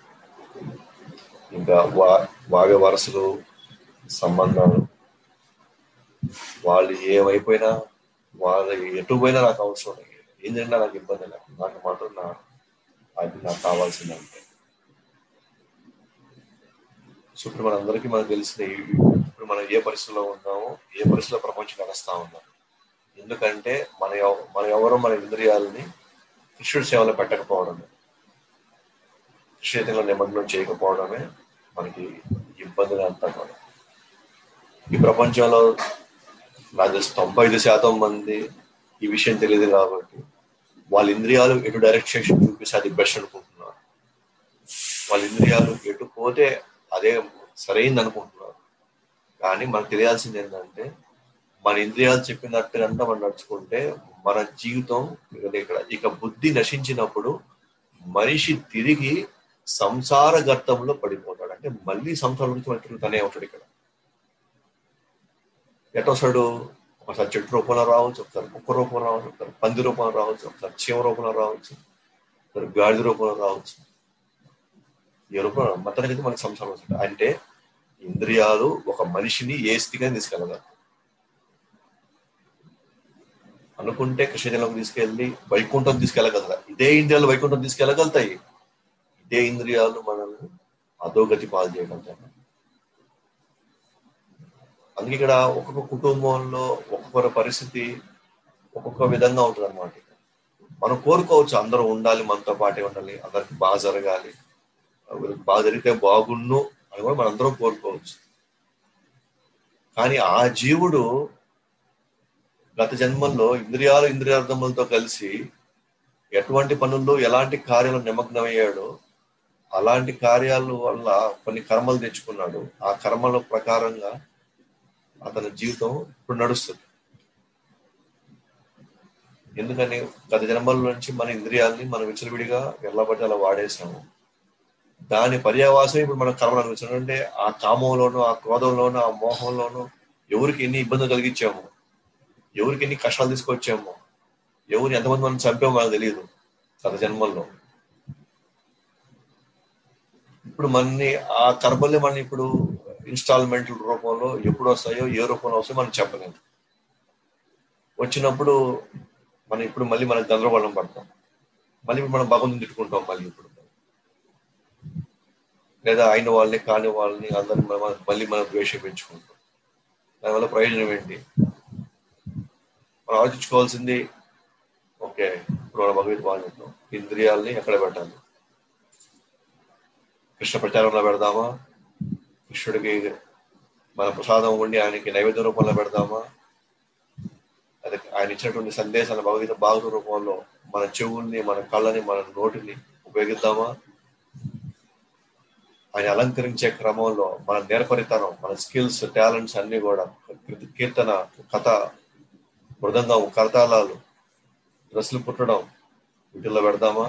ఇంకా వా వాగ వరసలు సంబంధాలు వాళ్ళు ఏమైపోయినా వాళ్ళు ఎటు పోయినా నాకు అవసరం లేదు ఏం జరిగినా నాకు ఇబ్బంది లేదు నాకు మాత్రం నా అది నాకు కావాల్సిందంటే సో ఇప్పుడు మనందరికీ మనకు తెలిసిన ఇప్పుడు మనం ఏ పరిస్థితిలో ఉన్నామో ఏ పరిస్థితిలో ప్రపంచం నడుస్తా ఉన్నాం ఎందుకంటే మన ఎవ- మన ఎవరో మన ఇంద్రియాలని కృష్ణుడి సేవలో పెట్టకపోవడమే కృష్ణలో నిమగ్నం చేయకపోవడమే మనకి ఇబ్బందిగా అంతా కూడా ఈ ప్రపంచంలో నాకు తెలిసి తొంభై ఐదు శాతం మంది ఈ విషయం తెలియదు కాబట్టి వాళ్ళ ఇంద్రియాలు ఎటు డైరెక్షన్ చూపిస్తే అది బెస్ట్ అనుకుంటున్నారు వాళ్ళ ఇంద్రియాలు ఎటు పోతే అదే సరైంది అనుకుంటున్నారు కానీ మనకు తెలియాల్సింది ఏంటంటే మన ఇంద్రియాలు చెప్పినట్టుగా మనం నడుచుకుంటే మన జీవితం ఇక్కడ ఇక బుద్ధి నశించినప్పుడు మనిషి తిరిగి సంసార గర్తంలో పడిపోతాడు అంటే మళ్ళీ సంసారం గురించి మనం తిరుగుతూనే ఉంటాడు ఇక్కడ ఎటొస్తాడు ఒకసారి చెట్టు రూపంలో రావచ్చు ఒకసారి కుక్క రూపంలో రావచ్చు ఒకసారి పంది రూపంలో రావచ్చు ఒకసారి చీమ రూపంలో రావచ్చు ఒకసారి గాడిద రూపంలో రావచ్చు ఏ రూపంలో మొత్తానికి మనకి సంసారం వస్తుంది అంటే ఇంద్రియాలు ఒక మనిషిని ఏ స్థితిగా తీసుకెళ్ళగలరు అనుకుంటే కృష్ణజలం తీసుకెళ్ళి వైకుంఠం తీసుకెళ్ళగలరా ఇదే ఇంద్రియాలు వైకుంఠం తీసుకెళ్ళగలుగుతాయి ఇదే ఇంద్రియాలు మనల్ని అధోగతి పాలు చేయగలుగుతాయి అందుకే ఇక్కడ ఒక్కొక్క కుటుంబంలో ఒక్కొక్కరి పరిస్థితి ఒక్కొక్క విధంగా ఉంటుంది అనమాట మనం కోరుకోవచ్చు అందరూ ఉండాలి మనతో పాటే ఉండాలి అందరికి బాగా జరగాలి వీళ్ళకి బాగా జరిగితే బాగుండు అని కూడా మనం అందరం కోరుకోవచ్చు కానీ ఆ జీవుడు గత జన్మల్లో ఇంద్రియాలు ఇంద్రియార్థములతో కలిసి ఎటువంటి పనుల్లో ఎలాంటి కార్యాలు నిమగ్నమయ్యాడో అలాంటి కార్యాల వల్ల కొన్ని కర్మలు తెచ్చుకున్నాడు ఆ కర్మల ప్రకారంగా అతని జీవితం ఇప్పుడు నడుస్తుంది ఎందుకని గత జన్మల నుంచి మన ఇంద్రియాలని మనం విచ్చలవిడిగా వెళ్ళబట్టి అలా వాడేసాము దాని పర్యావాసం ఇప్పుడు మనం కర్మలు అనుభవించడం అంటే ఆ కామంలోనూ ఆ క్రోధంలోనూ ఆ మోహంలోనూ ఎవరికి ఎన్ని ఇబ్బందులు కలిగించాము ఎవరికి ఎన్ని కష్టాలు తీసుకొచ్చాము ఎవరు ఎంతమంది మనం చంపామో మనకు తెలియదు గత జన్మల్లో ఇప్పుడు మనని ఆ కర్మల్ని మనం ఇప్పుడు ఇన్స్టాల్మెంట్ రూపంలో ఎప్పుడు వస్తాయో ఏ రూపంలో వస్తాయో మనం చెప్పలేము వచ్చినప్పుడు మనం ఇప్పుడు మళ్ళీ మనం గందరగోళం పడతాం మళ్ళీ మనం భగవంతుని తిట్టుకుంటాం మళ్ళీ ఇప్పుడు లేదా అయిన వాళ్ళని కాని వాళ్ళని అందరిని మనం మళ్ళీ మనం ద్వేషం పెంచుకుంటాం దానివల్ల ప్రయోజనం ఏంటి మనం ఆలోచించుకోవాల్సింది ఓకే ఇప్పుడు మన భగవద్గీత చెప్తాం ఇంద్రియాలని ఎక్కడ పెట్టాలి కృష్ణ ప్రచారంలో పెడదామా కృష్ణుడికి మన ప్రసాదం ఉండి ఆయనకి నైవేద్య రూపంలో పెడదామా అదే ఆయన ఇచ్చినటువంటి సందేశాన్ని భగవద్గీత భాగవత రూపంలో మన చెవుల్ని మన కళ్ళని మన నోటిని ఉపయోగిద్దామా ఆయన అలంకరించే క్రమంలో మన నేర్పరితనం మన స్కిల్స్ టాలెంట్స్ అన్ని కూడా కీర్తన కథ మృదంగం కరతాళాలు డ్రెస్సులు పుట్టడం వీటిల్లో పెడదామా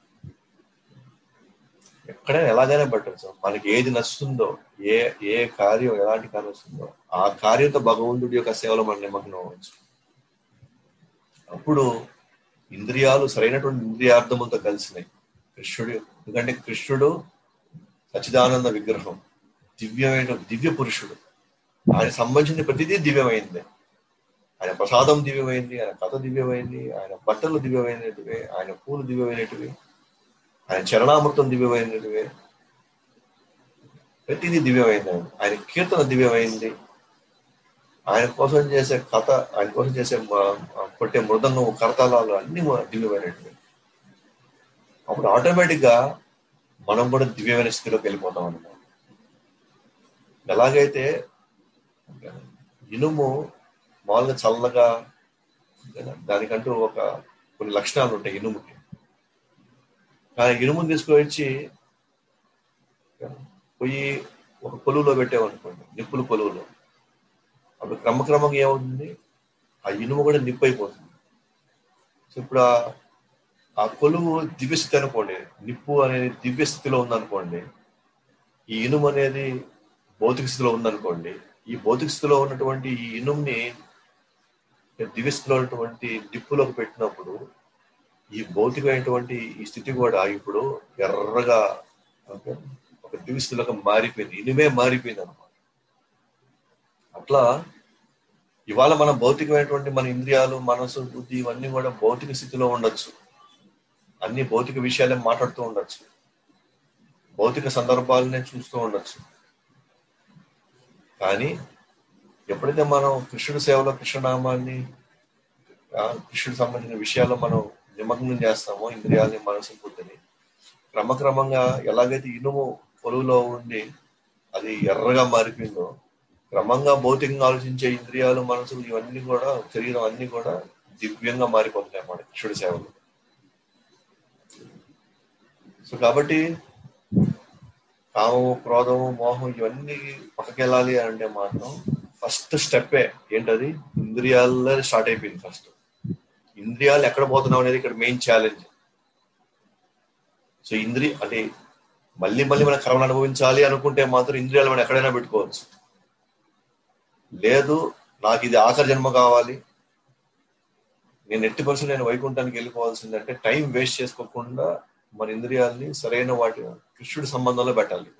ఎక్కడైనా ఎలాగైనా పెట్టచ్చు మనకి ఏది నచ్చుతుందో ఏ ఏ కార్యం ఎలాంటి కార్యం వస్తుందో ఆ కార్యంతో భగవంతుడి యొక్క సేవలో మనం నిమగ్నం అవ్వచ్చు అప్పుడు ఇంద్రియాలు సరైనటువంటి ఇంద్రియార్థములతో కలిసినాయి కృష్ణుడు ఎందుకంటే కృష్ణుడు సచిదానంద విగ్రహం దివ్యమైన దివ్య పురుషుడు ఆయన సంబంధించిన ప్రతిదీ దివ్యమైంది ఆయన ప్రసాదం దివ్యమైంది ఆయన కథ దివ్యమైంది ఆయన బట్టలు దివ్యమైనటివి ఆయన పూలు దివ్యమైనటివి ఆయన చరణామృతం దివ్యమైనటివే ప్రతిదీ దివ్యమైంది ఆయన కీర్తన దివ్యమైంది ఆయన కోసం చేసే కథ ఆయన కోసం చేసే కొట్టే మృదంగం కరతాళాలు అన్ని దివ్యమైనటివి అప్పుడు ఆటోమేటిక్ గా మనం కూడా దివ్యమైన స్థితిలోకి వెళ్ళిపోతాం అన్నమాట ఎలాగైతే ఇనుము మామూలుగా చల్లగా దానికంటూ ఒక కొన్ని లక్షణాలు ఉంటాయి ఇనుముకి కానీ ఇనుముని తీసుకువచ్చి పోయి ఒక కొలువులో పెట్టామనుకోండి నిప్పులు కొలువులో అప్పుడు క్రమక్రమంగా ఏమవుతుంది ఆ ఇనుము కూడా నిప్పు అయిపోతుంది సో ఇప్పుడు ఆ కొలువు దివ్యస్థితి అనుకోండి నిప్పు అనేది దివ్య స్థితిలో ఉందనుకోండి ఈ ఇనుము అనేది భౌతిక స్థితిలో ఉందనుకోండి ఈ భౌతిక స్థితిలో ఉన్నటువంటి ఈ ఇనుముని దివ్య స్థితిలో ఉన్నటువంటి నిప్పులోకి పెట్టినప్పుడు ఈ భౌతికమైనటువంటి ఈ స్థితి కూడా ఇప్పుడు ఎర్రగా ఒక దివ్య స్థితిలోకి మారిపోయింది ఇనుమే మారిపోయింది అనమాట అట్లా ఇవాళ మన భౌతికమైనటువంటి మన ఇంద్రియాలు మనసు బుద్ధి ఇవన్నీ కూడా భౌతిక స్థితిలో ఉండొచ్చు అన్ని భౌతిక విషయాలే మాట్లాడుతూ ఉండొచ్చు భౌతిక సందర్భాలనే చూస్తూ ఉండొచ్చు కానీ ఎప్పుడైతే మనం కృష్ణుడి సేవలో కృష్ణనామాన్ని కృష్ణుడికి సంబంధించిన విషయాల్లో మనం నిమగ్నం చేస్తామో ఇంద్రియాలని మనసు బుద్ధిని క్రమక్రమంగా ఎలాగైతే ఇనుము పొలువులో ఉండి అది ఎర్రగా మారిపోయిందో క్రమంగా భౌతికంగా ఆలోచించే ఇంద్రియాలు మనసులు ఇవన్నీ కూడా శరీరం అన్ని కూడా దివ్యంగా మారిపోతున్నాయి అన్నమాట కృష్ణుడి సేవలు సో కాబట్టి కామము క్రోధము మోహం ఇవన్నీ పక్కకి వెళ్ళాలి అంటే మాత్రం ఫస్ట్ స్టెప్పే ఏంటది ఇంద్రియాల్లో స్టార్ట్ అయిపోయింది ఫస్ట్ ఇంద్రియాలు ఎక్కడ పోతున్నాం అనేది ఇక్కడ మెయిన్ ఛాలెంజ్ సో ఇంద్రి అంటే మళ్ళీ మళ్ళీ మన కర్మను అనుభవించాలి అనుకుంటే మాత్రం ఇంద్రియాలు మనం ఎక్కడైనా పెట్టుకోవచ్చు లేదు నాకు ఇది ఆఖరి జన్మ కావాలి నేను ఎట్టి పరిస్థితి నేను వైకుంఠానికి వెళ్ళిపోవాల్సిందంటే టైం వేస్ట్ చేసుకోకుండా మన ఇంద్రియాలని సరైన వాటి కృష్ణుడి సంబంధంలో పెట్టాలి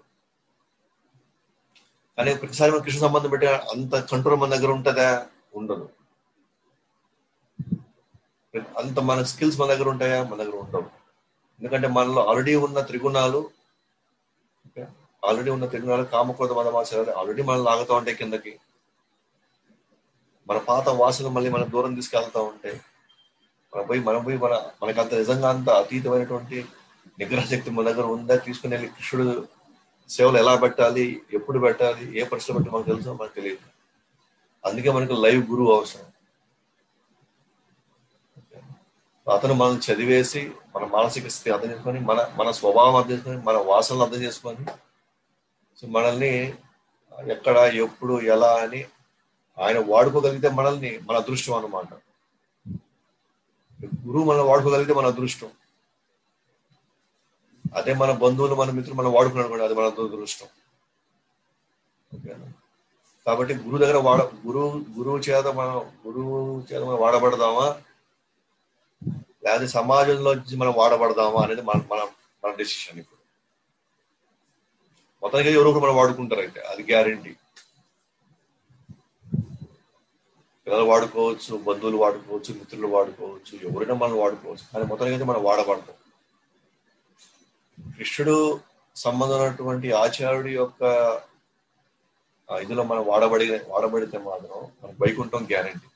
కానీ ప్రతిసారి మన కృష్ణ సంబంధం పెట్టి అంత కంట్రోల్ మన దగ్గర ఉంటుందా ఉండదు అంత మన స్కిల్స్ మన దగ్గర ఉంటాయా మన దగ్గర ఉండవు ఎందుకంటే మనలో ఆల్రెడీ ఉన్న త్రిగుణాలు ఆల్రెడీ ఉన్న త్రిగుణాలు కామక్రోధ మదమాచారాలు ఆల్రెడీ మనం లాగుతూ ఉంటాయి కిందకి మన పాత వాసనలు మళ్ళీ మనం దూరం తీసుకెళ్తా ఉంటాయి మనం పోయి మనం పోయి మన మనకు అంత నిజంగా అంత అతీతమైనటువంటి నిగ్రహ శక్తి మన దగ్గర ఉందా తీసుకుని వెళ్ళి కృష్ణుడు సేవలు ఎలా పెట్టాలి ఎప్పుడు పెట్టాలి ఏ పరిస్థితి పెట్టి మనకు తెలుసో మనకు తెలియదు అందుకే మనకు లైవ్ గురువు అవసరం అతను మనం చదివేసి మన మానసిక స్థితి అర్థం చేసుకొని మన మన స్వభావం అర్థం చేసుకొని మన వాసనలు అర్థం చేసుకొని సో మనల్ని ఎక్కడ ఎప్పుడు ఎలా అని ఆయన వాడుకోగలిగితే మనల్ని మన అదృష్టం అన్నమాట గురువు మనం వాడుకోగలిగితే మన అదృష్టం అదే మన బంధువులు మన మిత్రులు మనం వాడుకున్నాడు కూడా అది మన దురదృష్టం ఓకేనా కాబట్టి గురువు దగ్గర వాడ గురువు గురువు చేత మనం గురువు చేత మనం వాడబడదామా లేకపోతే సమాజంలో మనం వాడబడదామా అనేది మన మన మన డెసిషన్ ఇప్పుడు మొత్తానికి ఎవరో ఒకరు మనం వాడుకుంటారు అయితే అది గ్యారంటీ పిల్లలు వాడుకోవచ్చు బంధువులు వాడుకోవచ్చు మిత్రులు వాడుకోవచ్చు ఎవరైనా మనం వాడుకోవచ్చు కానీ మొత్తానికి అయితే మనం వాడబడతాం కృష్ణుడు సంబంధమైనటువంటి ఆచార్యుడి యొక్క ఇదిలో మనం వాడబడి వాడబడితే మాత్రం మన వైకుంఠం గ్యారంటీ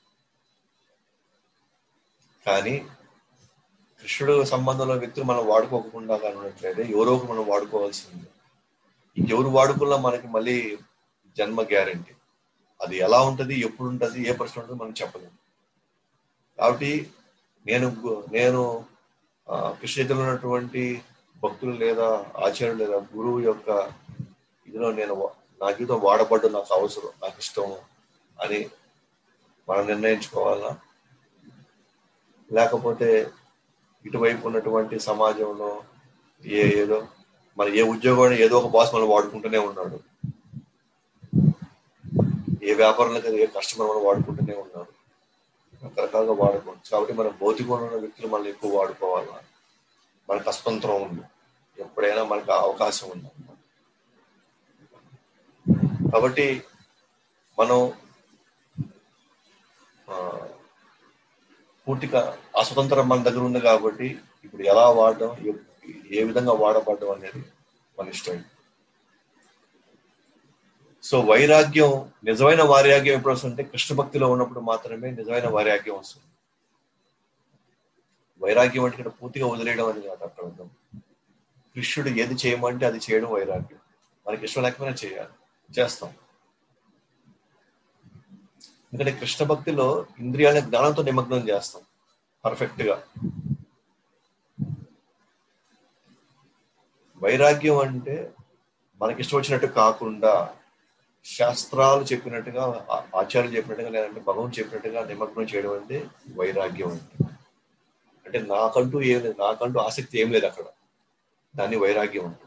కానీ కృష్ణుడు సంబంధంలో వ్యక్తులు మనం వాడుకోకుండా కానున్నట్లయితే ఎవరో మనం వాడుకోవాల్సింది ఇంకెవరు వాడుకున్నా మనకి మళ్ళీ జన్మ గ్యారంటీ అది ఎలా ఉంటుంది ఎప్పుడు ఉంటుంది ఏ పరిస్థితి ఉంటుంది మనం చెప్పలేము కాబట్టి నేను నేను కృష్ణ ఉన్నటువంటి భక్తులు లేదా ఆచార్యులు లేదా గురువు యొక్క ఇదిలో నేను నా జీవితం వాడబడ్డ నాకు అవసరం నాకు ఇష్టం అని మనం నిర్ణయించుకోవాలా లేకపోతే ఇటువైపు ఉన్నటువంటి సమాజంలో ఏ ఏదో మన ఏ ఉద్యోగం ఏదో ఒక బాస్ మనం వాడుకుంటూనే ఉన్నాడు ఏ వ్యాపారంలో కదా ఏ కస్టమర్ మనం వాడుకుంటూనే ఉన్నాడు రకరకాలుగా వాడుకోవచ్చు కాబట్టి మన భౌతికంలో ఉన్న వ్యక్తులు మనం ఎక్కువ వాడుకోవాలా మనకు అస్వంతరం ఉంది ఎప్పుడైనా మనకు అవకాశం ఉంది కాబట్టి మనం పూర్తిగా అస్వతంత్రం మన దగ్గర ఉంది కాబట్టి ఇప్పుడు ఎలా వాడడం ఏ విధంగా వాడబడడం అనేది మన ఇష్టం సో వైరాగ్యం నిజమైన వైరాగ్యం ఎప్పుడు వస్తుందంటే కృష్ణ భక్తిలో ఉన్నప్పుడు మాత్రమే నిజమైన వైరాగ్యం వస్తుంది వైరాగ్యం అంటే ఇక్కడ పూర్తిగా వదిలేయడం అని కాదు అక్కడ అర్థం కృష్ణుడు ఏది చేయమంటే అది చేయడం వైరాగ్యం మనకి ఇష్టం లేకపోయినా చేయాలి చేస్తాం ఎందుకంటే కృష్ణ భక్తిలో ఇంద్రియాలని జ్ఞానంతో నిమగ్నం చేస్తాం పర్ఫెక్ట్ గా వైరాగ్యం అంటే మనకి ఇష్టం వచ్చినట్టు కాకుండా శాస్త్రాలు చెప్పినట్టుగా ఆచార్యులు చెప్పినట్టుగా లేదంటే భగవంతు చెప్పినట్టుగా నిమగ్నం చేయడం అంటే వైరాగ్యం అంటే అంటే నాకంటూ ఏం లేదు నాకంటూ ఆసక్తి ఏం లేదు అక్కడ దాన్ని వైరాగ్యం అంటారు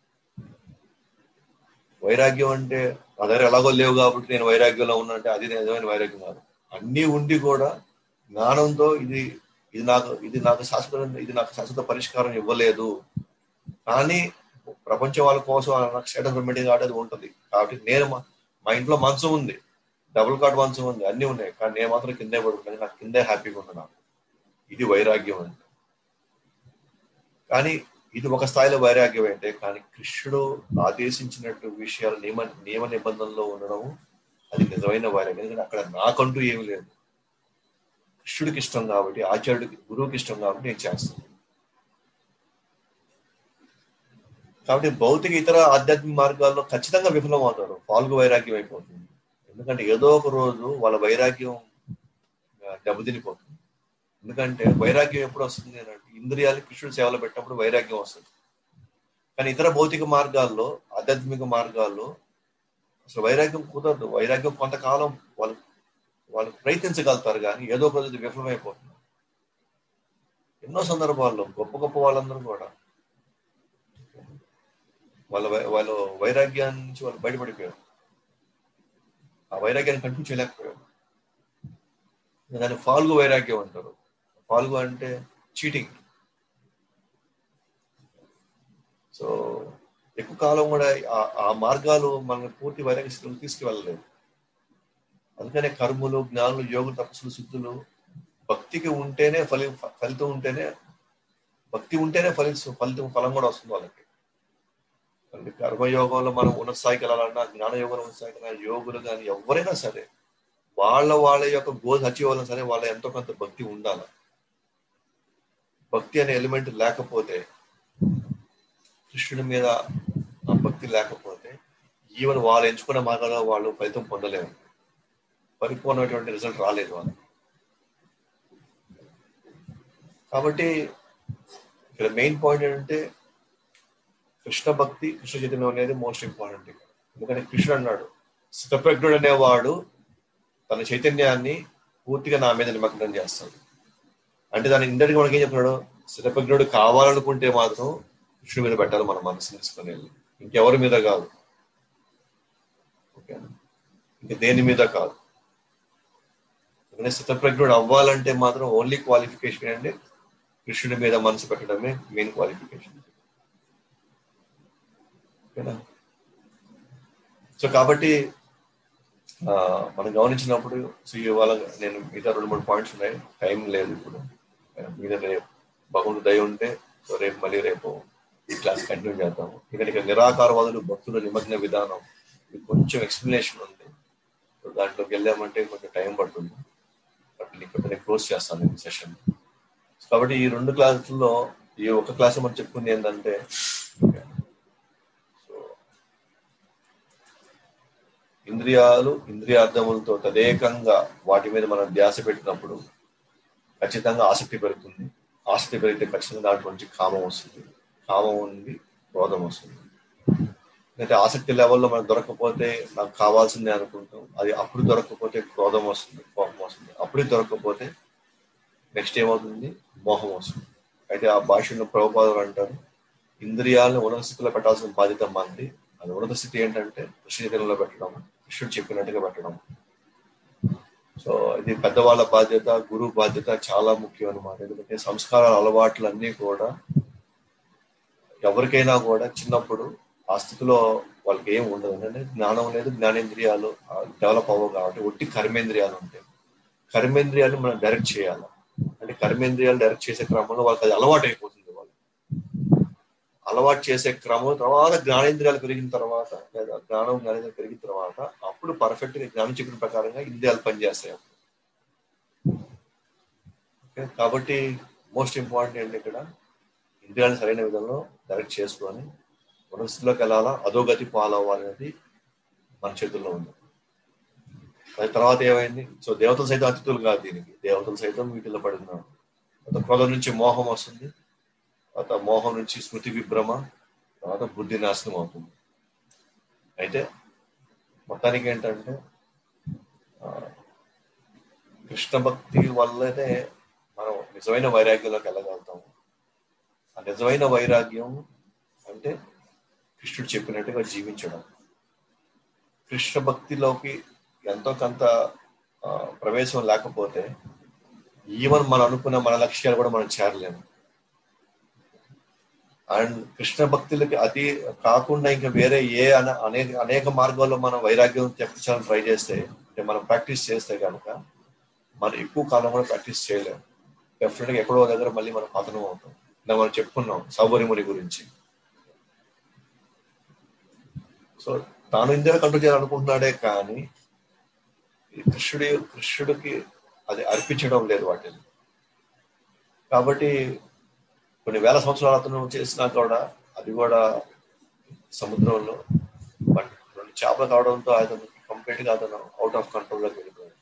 వైరాగ్యం అంటే నా దగ్గర ఎలాగో లేవు కాబట్టి నేను వైరాగ్యంలో ఉన్నా అంటే అది నిజమైన వైరాగ్యం కాదు అన్నీ ఉండి కూడా జ్ఞానంతో ఇది ఇది నాకు ఇది నాకు శాశ్వత ఇది నాకు శాశ్వత పరిష్కారం ఇవ్వలేదు కానీ ప్రపంచం వాళ్ళ కోసం నాకు స్టేటస్ పెర్మిటింగ్ కాబట్టి అది ఉంటుంది కాబట్టి నేను మా ఇంట్లో మంచం ఉంది డబుల్ కార్డ్ మంచం ఉంది అన్నీ ఉన్నాయి కానీ నేను మాత్రం కిందే పడుకుంటాను నాకు కిందే హ్యాపీగా ఉన్నాను ఇది వైరాగ్యం అంటే కానీ ఇది ఒక స్థాయిలో వైరాగ్యం అంటే కానీ కృష్ణుడు ఆదేశించినట్టు విషయాలు నియమ నియమ నిబంధనలో ఉండడం అది నిజమైన వైరాగ్యం ఎందుకంటే అక్కడ నాకంటూ ఏమి లేదు కృష్ణుడికి ఇష్టం కాబట్టి ఆచార్యుడికి గురువుకి ఇష్టం కాబట్టి నేను చేస్తాను కాబట్టి భౌతిక ఇతర ఆధ్యాత్మిక మార్గాల్లో ఖచ్చితంగా విఫలం అవుతారు పాల్గొ వైరాగ్యం అయిపోతుంది ఎందుకంటే ఏదో ఒక రోజు వాళ్ళ వైరాగ్యం దెబ్బతినిపోతుంది ఎందుకంటే వైరాగ్యం ఎప్పుడు వస్తుంది అంటే ఇంద్రియాలు కృష్ణుడు సేవలు పెట్టినప్పుడు వైరాగ్యం వస్తుంది కానీ ఇతర భౌతిక మార్గాల్లో ఆధ్యాత్మిక మార్గాల్లో అసలు వైరాగ్యం కుదరదు వైరాగ్యం కొంతకాలం వాళ్ళు వాళ్ళు ప్రయత్నించగలుగుతారు కానీ ఏదో ఒక రోజు విఫలమైపోతున్నారు ఎన్నో సందర్భాల్లో గొప్ప గొప్ప వాళ్ళందరూ కూడా వాళ్ళ వై- వాళ్ళు వైరాగ్యాన్ని నుంచి వాళ్ళు బయటపడిపోయారు ఆ వైరాగ్యాన్ని కంటిన్యూ చేయలేకపోయారు దాన్ని ఫాల్గు వైరాగ్యం అంటారు ఫాల్గు అంటే చీటింగ్ సో ఎక్కువ కాలం కూడా ఆ- ఆ మార్గాలు మన పూర్తి వైరాగ్య స్థితిలో తీసుకువెళ్ళలేదు అందుకనే కర్ములు జ్ఞానులు యోగులు తపస్సులు సిద్ధులు భక్తికి ఉంటేనే ఫలి ఫలితం ఉంటేనే భక్తి ఉంటేనే ఫలితం ఫలితం ఫలం కూడా వస్తుంది వాళ్ళకి అంటే కర్మయోగంలో మనం ఉన్నత స్థాయికి వెళ్ళాలన్నా జ్ఞాన యోగంలో ఉన్నత స్థాయికి వెళ్ళాలన్నా యోగులు కానీ ఎవరైనా సరే వాళ్ళ వాళ్ళ యొక్క గోల్ అచీవ్ అవ్వాలన్నా సరే వాళ్ళ ఎంతో కొంత భక్తి ఉండాలి భక్తి అనే ఎలిమెంట్ లేకపోతే కృష్ణుడి మీద ఆ భక్తి లేకపోతే ఈవెన్ వాళ్ళు ఎంచుకున్న మార్గంలో వాళ్ళు ఫలితం పొందలేరు పరిపూర్ణమైనటువంటి రిజల్ట్ రాలేదు వాళ్ళకి కాబట్టి ఇక్కడ మెయిన్ పాయింట్ ఏంటంటే కృష్ణ భక్తి కృష్ణ చైతన్యం అనేది మోస్ట్ ఇంపార్టెంట్ ఎందుకంటే కృష్ణుడు అన్నాడు స్థితప్రజ్ఞుడు అనేవాడు తన చైతన్యాన్ని పూర్తిగా నా మీద నిమగ్నం చేస్తాడు అంటే దాని ఇండైరెక్ట్ మనకి ఏం చెప్తున్నాడు స్థితప్రజ్ఞుడు కావాలనుకుంటే మాత్రం కృష్ణుడి మీద పెట్టాలి మన మనసు తీసుకుని వెళ్ళి ఇంకెవరి మీద కాదు ఓకే ఇంక దేని మీద కాదు ఎందుకంటే స్థితప్రజ్ఞుడు అవ్వాలంటే మాత్రం ఓన్లీ క్వాలిఫికేషన్ అంటే కృష్ణుడి మీద మనసు పెట్టడమే మెయిన్ క్వాలిఫికేషన్ ఓకేనా సో కాబట్టి ఆ, మనం గమనించినప్పుడు సో ఇవాళ నేను మిగతా రెండు మూడు పాయింట్స్ ఉన్నాయి టైం లేదు ఇప్పుడు మీద రేపు భగవంతుడు దయ ఉంటే సో రేపు మళ్ళీ రేపు ఈ క్లాస్ కంటిన్యూ చేద్దాము ఇక్కడ ఇక నిరాకారవాదులు భక్తుల నిమగ్న విధానం ఇది కొంచెం ఎక్స్ప్లెనేషన్ ఉంది సో దాంట్లోకి వెళ్ళామంటే కొంచెం టైం పడుతుంది బట్ ఇక్కడ నేను క్లోజ్ చేస్తాను ఈ సెషన్ కాబట్టి ఈ రెండు క్లాసుల్లో ఈ ఒక క్లాస్ మనం చెప్పుకుంది ఏంటంటే సో ఇంద్రియాలు ఇంద్రియార్థములతో తదేకంగా వాటి మీద మనం ధ్యాస పెట్టినప్పుడు ఖచ్చితంగా ఆసక్తి పెరుగుతుంది ఆసక్తి పెరిగితే ఖచ్చితంగా దాంట్లో నుంచి కామం వస్తుంది కామం ఉంది క్రోధం వస్తుంది అంటే ఆసక్తి లెవెల్లో మనకు దొరకకపోతే నాకు కావాల్సిందే అనుకుంటాం అది అప్పుడు దొరకకపోతే క్రోధం వస్తుంది కోపం వస్తుంది అప్పుడు దొరకకపోతే నెక్స్ట్ ఏమవుతుంది మోహం వస్తుంది అయితే ఆ భాషను ప్రభుపాదులు అంటారు ఇంద్రియాలను ఉన్నత స్థితిలో పెట్టాల్సిన బాధ్యత మంది అది ఉన్నత స్థితి ఏంటంటే కృష్ణలో పెట్టడం కృష్ణుడు చెప్పినట్టుగా పెట్టడం సో ఇది పెద్దవాళ్ళ బాధ్యత గురువు బాధ్యత చాలా ముఖ్యం అనమాట ఎందుకంటే సంస్కారాల అలవాట్లు అన్నీ కూడా ఎవరికైనా కూడా చిన్నప్పుడు ఆ స్థితిలో వాళ్ళకి ఏం ఉండదు అంటే జ్ఞానం లేదు జ్ఞానేంద్రియాలు డెవలప్ అవ్వవు కాబట్టి ఒట్టి కర్మేంద్రియాలు ఉంటాయి కర్మేంద్రియాలు మనం డైరెక్ట్ చేయాలి అంటే కర్మేంద్రియాలు డైరెక్ట్ చేసే క్రమంలో వాళ్ళకి అది అలవాటు అయిపోతుంది వాళ్ళు అలవాటు చేసే క్రమం తర్వాత జ్ఞానేంద్రియాలు పెరిగిన తర్వాత లేదా జ్ఞానం జ్ఞానేంద్రియాలు పెరిగిన తర్వాత అప్పుడు పర్ఫెక్ట్ గా జ్ఞానం చెప్పిన ప్రకారంగా ఇంద్రియాలు పనిచేస్తాయి అప్పుడు ఓకే కాబట్టి మోస్ట్ ఇంపార్టెంట్ ఏంటి ఇక్కడ ఇంద్రియాలను సరైన విధంలో డైరెక్ట్ చేసుకొని మనసులోకి వెళ్ళాలా అధోగతి పాలవ్వాలనేది మన చేతుల్లో ఉంది దాని తర్వాత ఏమైంది సో దేవతలు సైతం అతిథులు కాదు దీనికి దేవతలు సైతం వీటిలో పడుతున్నారు తర్వాత క్రోధం నుంచి మోహం వస్తుంది తర్వాత మోహం నుంచి స్మృతి విభ్రమ తర్వాత బుద్ధి నాశనం అవుతుంది అయితే మొత్తానికి ఏంటంటే ఆ, కృష్ణ భక్తి వల్లనే మనం నిజమైన వైరాగ్యంలోకి వెళ్ళగలుగుతాము ఆ నిజమైన వైరాగ్యం అంటే కృష్ణుడు చెప్పినట్టుగా జీవించడం కృష్ణ భక్తిలోకి ఎంతో కొంత ఆ, ప్రవేశం లేకపోతే ఈవెన్ మనం అనుకున్న మన లక్ష్యాలు కూడా మనం చేరలేము అండ్ కృష్ణ భక్తులకి అది కాకుండా ఇంకా వేరే ఏ అన- అనేక అనేక మార్గాల్లో మనం వైరాగ్యం తెప్పించాలని ట్రై చేస్తే అంటే మనం ప్రాక్టీస్ చేస్తే కనుక మనం ఎక్కువ కాలం కూడా ప్రాక్టీస్ చేయలేము డెఫినెట్ గా ఎక్కడో దగ్గర మళ్ళీ మనం పతనం అవుతాం ఇలా మనం చెప్పుకున్నాం సౌబరిముని గురించి సో తాను ఇండియా కంట్రోల్ చేయాలనుకుంటున్నాడే కానీ ఈ కృష్ణుడి కృష్ణుడికి అది అర్పించడం లేదు వాటిని కాబట్టి కొన్ని వేల సంవత్సరాలు అతను చేసినా కూడా అది కూడా సముద్రంలో బట్ రెండు చేపలు కావడంతో అతను కంప్లీట్ గా అతను అవుట్ ఆఫ్ కంట్రోల్ లోకి వెళ్ళిపోయాడు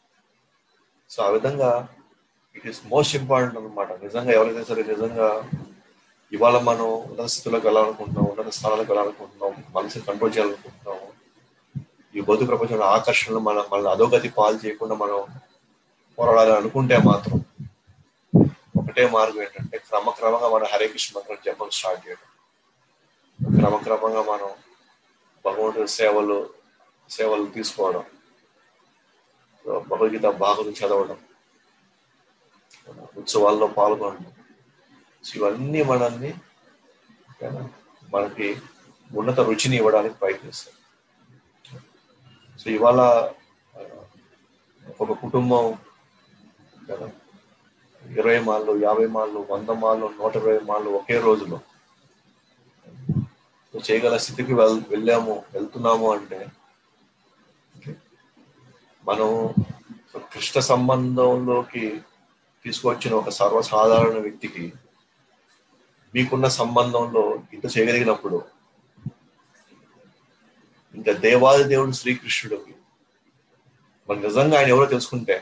సో ఆ విధంగా ఇట్ ఈస్ మోస్ట్ ఇంపార్టెంట్ అనమాట నిజంగా ఎవరైతే సరే నిజంగా ఇవాళ మనం ఉన్నత స్థితిలోకి వెళ్ళాలనుకుంటున్నాం ఉన్నత స్థానాలకు వెళ్ళాలనుకుంటున్నాం మనసుని కంట్రోల్ చేయాలనుకుంటున్నాము ఈ భౌతిక ప్రపంచంలో ఆకర్షణలు మనం మన అధోగతి పాలు చేయకుండా మనం పోరాడాలని అనుకుంటే మాత్రం ఒకటే మార్గం ఏంటంటే క్రమక్రమంగా మనం హరే కృష్ణ మంత్రం జపం స్టార్ట్ చేయడం క్రమక్రమంగా మనం భగవంతుడి సేవలు సేవలు తీసుకోవడం భగవద్గీత భాగవతం చదవడం ఉత్సవాల్లో పాల్గొనడం ఇవన్నీ మనల్ని మనకి ఉన్నత రుచిని ఇవ్వడానికి ప్రయత్నిస్తాయి సో ఇవాళ ఒక కుటుంబం కదా ఇరవై మాళ్ళు యాభై మాళ్ళు వంద మాళ్ళు నూట ఇరవై మాళ్ళు ఒకే రోజులో చేయగల స్థితికి వెల్ వెళ్ళాము వెళ్తున్నాము అంటే మనం కృష్ణ సంబంధంలోకి తీసుకొచ్చిన ఒక సర్వసాధారణ వ్యక్తికి మీకున్న సంబంధంలో ఇంత చేయగలిగినప్పుడు ఇంకా దేవాది దేవుడు శ్రీకృష్ణుడికి మరి నిజంగా ఆయన ఎవరో తెలుసుకుంటే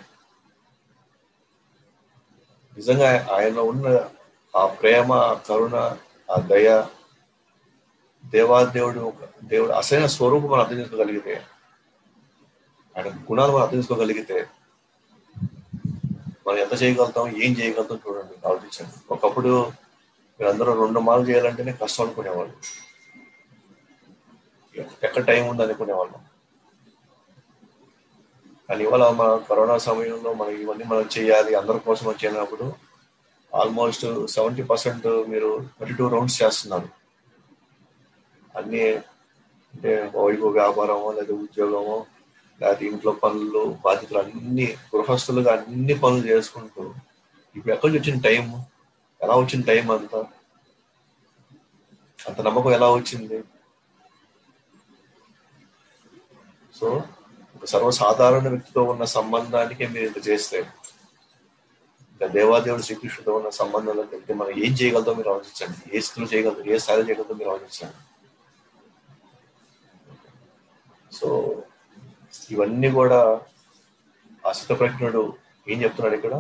నిజంగా ఆయన ఉన్న ఆ ప్రేమ ఆ కరుణ ఆ దయ దేవాదేవుడు దేవుడు అసలైన స్వరూపం మనం అర్థం చేసుకోగలిగితే ఆయన గుణాలు మనం అర్థం చేసుకోగలిగితే మనం ఎంత చేయగలుగుతాం ఏం చేయగలుగుతాం చూడండి ఆలోచించండి ఒకప్పుడు మీరందరూ రెండు మార్లు చేయాలంటేనే కష్టం అనుకునేవాళ్ళు ఎక్కడ టైం ఉంది అనుకునేవాళ్ళం కానీ ఇవాళ మన కరోనా సమయంలో మనం ఇవన్నీ మనం చేయాలి అందరి కోసం వచ్చినప్పుడు ఆల్మోస్ట్ సెవెంటీ పర్సెంట్ మీరు థర్టీ టూ రౌండ్స్ చేస్తున్నారు అన్ని అంటే వైపు వ్యాపారమో లేదా ఉద్యోగమో లేకపోతే ఇంట్లో పనులు బాధ్యతలు అన్ని గృహస్థులుగా అన్ని పనులు చేసుకుంటూ ఇప్పుడు ఎక్కడి నుంచి వచ్చిన టైం ఎలా వచ్చిన టైం అంతా అంత నమ్మకం ఎలా వచ్చింది సో ఒక సర్వసాధారణ వ్యక్తితో ఉన్న సంబంధానికే మీరు ఇంత చేస్తే ఇంకా దేవాదేవుడు శ్రీకృష్ణుడితో ఉన్న సంబంధంలో వెళ్తే మనం ఏం చేయగలుగుతాం మీరు ఆలోచించండి ఏ స్థితిలో చేయగలుగుతాం ఏ స్థాయిలో చేయగలుగుతాం మీరు ఆలోచించండి సో ఇవన్నీ కూడా అసిత ప్రజ్ఞుడు ఏం చెప్తున్నాడు ఇక్కడ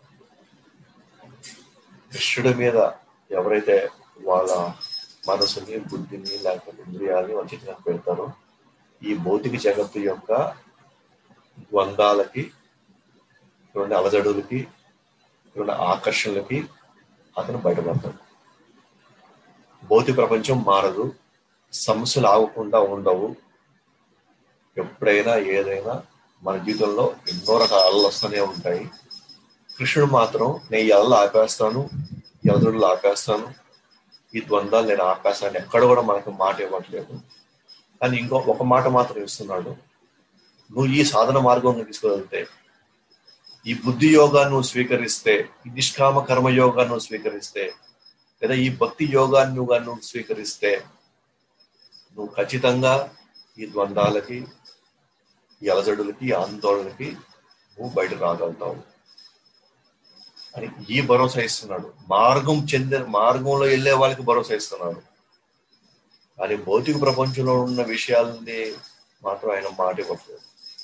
కృష్ణుడి మీద ఎవరైతే వాళ్ళ మనసుని బుద్ధిని లేకపోతే ఇంద్రియాలని వాళ్ళ చేతికి పెడతారో ఈ భౌతిక జగత్తు యొక్క ద్వంద్వాలకి రెండు అలజడులకి రెండు ఆకర్షణలకి అతను బయటపడతాడు భౌతిక ప్రపంచం మారదు సమస్యలు ఆగకుండా ఉండవు ఎప్పుడైనా ఏదైనా మన జీవితంలో ఎన్నో రకాల అలలు వస్తూనే ఉంటాయి కృష్ణుడు మాత్రం నేను ఈ అలలు ఆపేస్తాను ఈ అలజడులు ఆపేస్తాను ఈ ద్వంద్వాలు నేను ఆపేస్తాను ఎక్కడ కూడా మనకు మాట ఇవ్వట్లేదు కానీ ఇంకో ఒక మాట మాత్రం ఇస్తున్నాడు నువ్వు ఈ సాధన మార్గంగా తీసుకువెళ్తే ఈ బుద్ధి యోగాన్ని నువ్వు స్వీకరిస్తే ఈ నిష్కామ కర్మ యోగాన్ని నువ్వు స్వీకరిస్తే లేదా ఈ భక్తి యోగాన్ని నువ్వు నువ్వు స్వీకరిస్తే నువ్వు ఖచ్చితంగా ఈ ద్వంద్వాలకి ఈ అలజడులకి ఆందోళనకి నువ్వు బయట రాగలుగుతావు అని ఈ భరోసా ఇస్తున్నాడు మార్గం చెందిన మార్గంలో వెళ్ళే వాళ్ళకి భరోసా ఇస్తున్నాడు కానీ భౌతిక ప్రపంచంలో ఉన్న విషయాలని మాత్రం ఆయన మాట ఇవ్వట్లేదు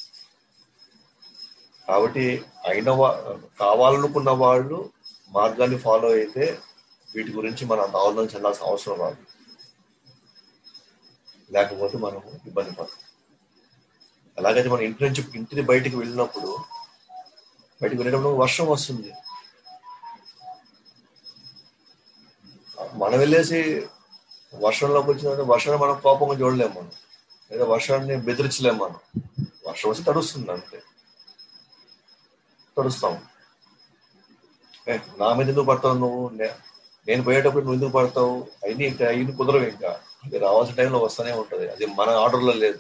కాబట్టి అయిన కావాలనుకున్న వాళ్ళు మార్గాన్ని ఫాలో అయితే వీటి గురించి మనం అంత ఆలోచన చెందాల్సిన అవసరం రాదు లేకపోతే మనం ఇబ్బంది పడతాం అలాగైతే మనం ఇంటి నుంచి ఇంటిని బయటికి వెళ్ళినప్పుడు బయటికి వెళ్ళినప్పుడు వర్షం వస్తుంది మనం వెళ్ళేసి వర్షంలోకి వచ్చిన వర్షాన్ని మనం కోపంగా చూడలేము మనం లేదా వర్షాన్ని బెదిరించలేము మనం వర్షం వచ్చి తడుస్తుంది అంతే తడుస్తాం నా మీద ఎందుకు పడతావు నువ్వు నేను పోయేటప్పుడు నువ్వు ఎందుకు పడతావు అయినా ఇంకా అయిన కుదరవు ఇంకా అది రావాల్సిన టైంలో వస్తూనే ఉంటది అది మన ఆర్డర్లో లేదు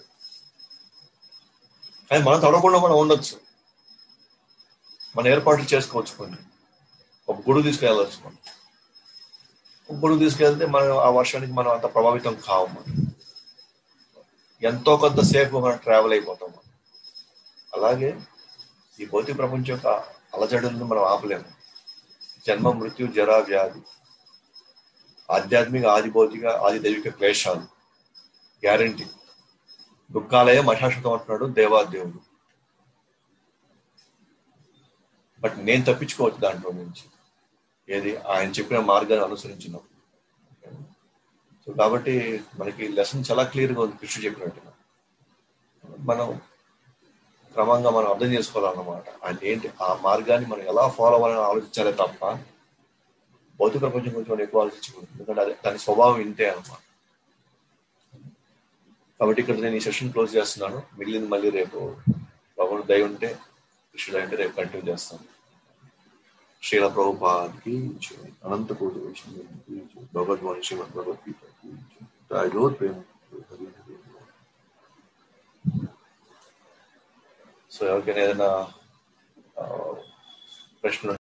కానీ మనం తడవకుండా మనం ఉండొచ్చు మన ఏర్పాట్లు చేసుకోవచ్చు కొన్ని ఒక గుడి తీసుకెళ్ళవచ్చు మనం ఒక గుడి తీసుకెళ్తే మనం ఆ వర్షానికి మనం అంత ప్రభావితం కావు మనం ఎంతో కొంత సేఫ్ మనం ట్రావెల్ అయిపోతాం మనం అలాగే ఈ భౌతిక ప్రపంచం యొక్క అలజడులను మనం ఆపలేము జన్మ మృత్యు జర వ్యాధి ఆధ్యాత్మిక ఆది భౌతిక ఆది దైవిక క్లేశాలు గ్యారంటీ దుఃఖాలయ మశాశ్వతం అంటున్నాడు దేవాదేవుడు బట్ నేను తప్పించుకోవచ్చు దాంట్లో నుంచి ఏది ఆయన చెప్పిన మార్గాన్ని అనుసరించినప్పుడు సో కాబట్టి మనకి లెసన్ చాలా క్లియర్గా ఉంది కృష్ణ చెప్పినట్టుగా మనం క్రమంగా మనం అర్థం చేసుకోవాలన్నమాట ఆయన ఏంటి ఆ మార్గాన్ని మనం ఎలా ఫాలో అవ్వాలని ఆలోచించాలే తప్ప భౌతిక ప్రపంచం గురించి మనం ఎక్కువ ఆలోచించకూడదు ఎందుకంటే అది దాని స్వభావం ఇంతే అనమాట కాబట్టి ఇక్కడ నేను ఈ సెషన్ క్లోజ్ చేస్తున్నాను మిగిలింది మళ్ళీ రేపు భగవాన్ దయ ఉంటే కృష్ణుడు అంటే రేపు కంటిన్యూ చేస్తాను శ్రీల ప్రభుపాద్కి అనంత కోటి వైష్ణవునికి భగవద్వాణి శ్రీమద్ భగవద్గీత ప్రేమ సో ఎవరికైనా ఏదైనా ప్రశ్నలు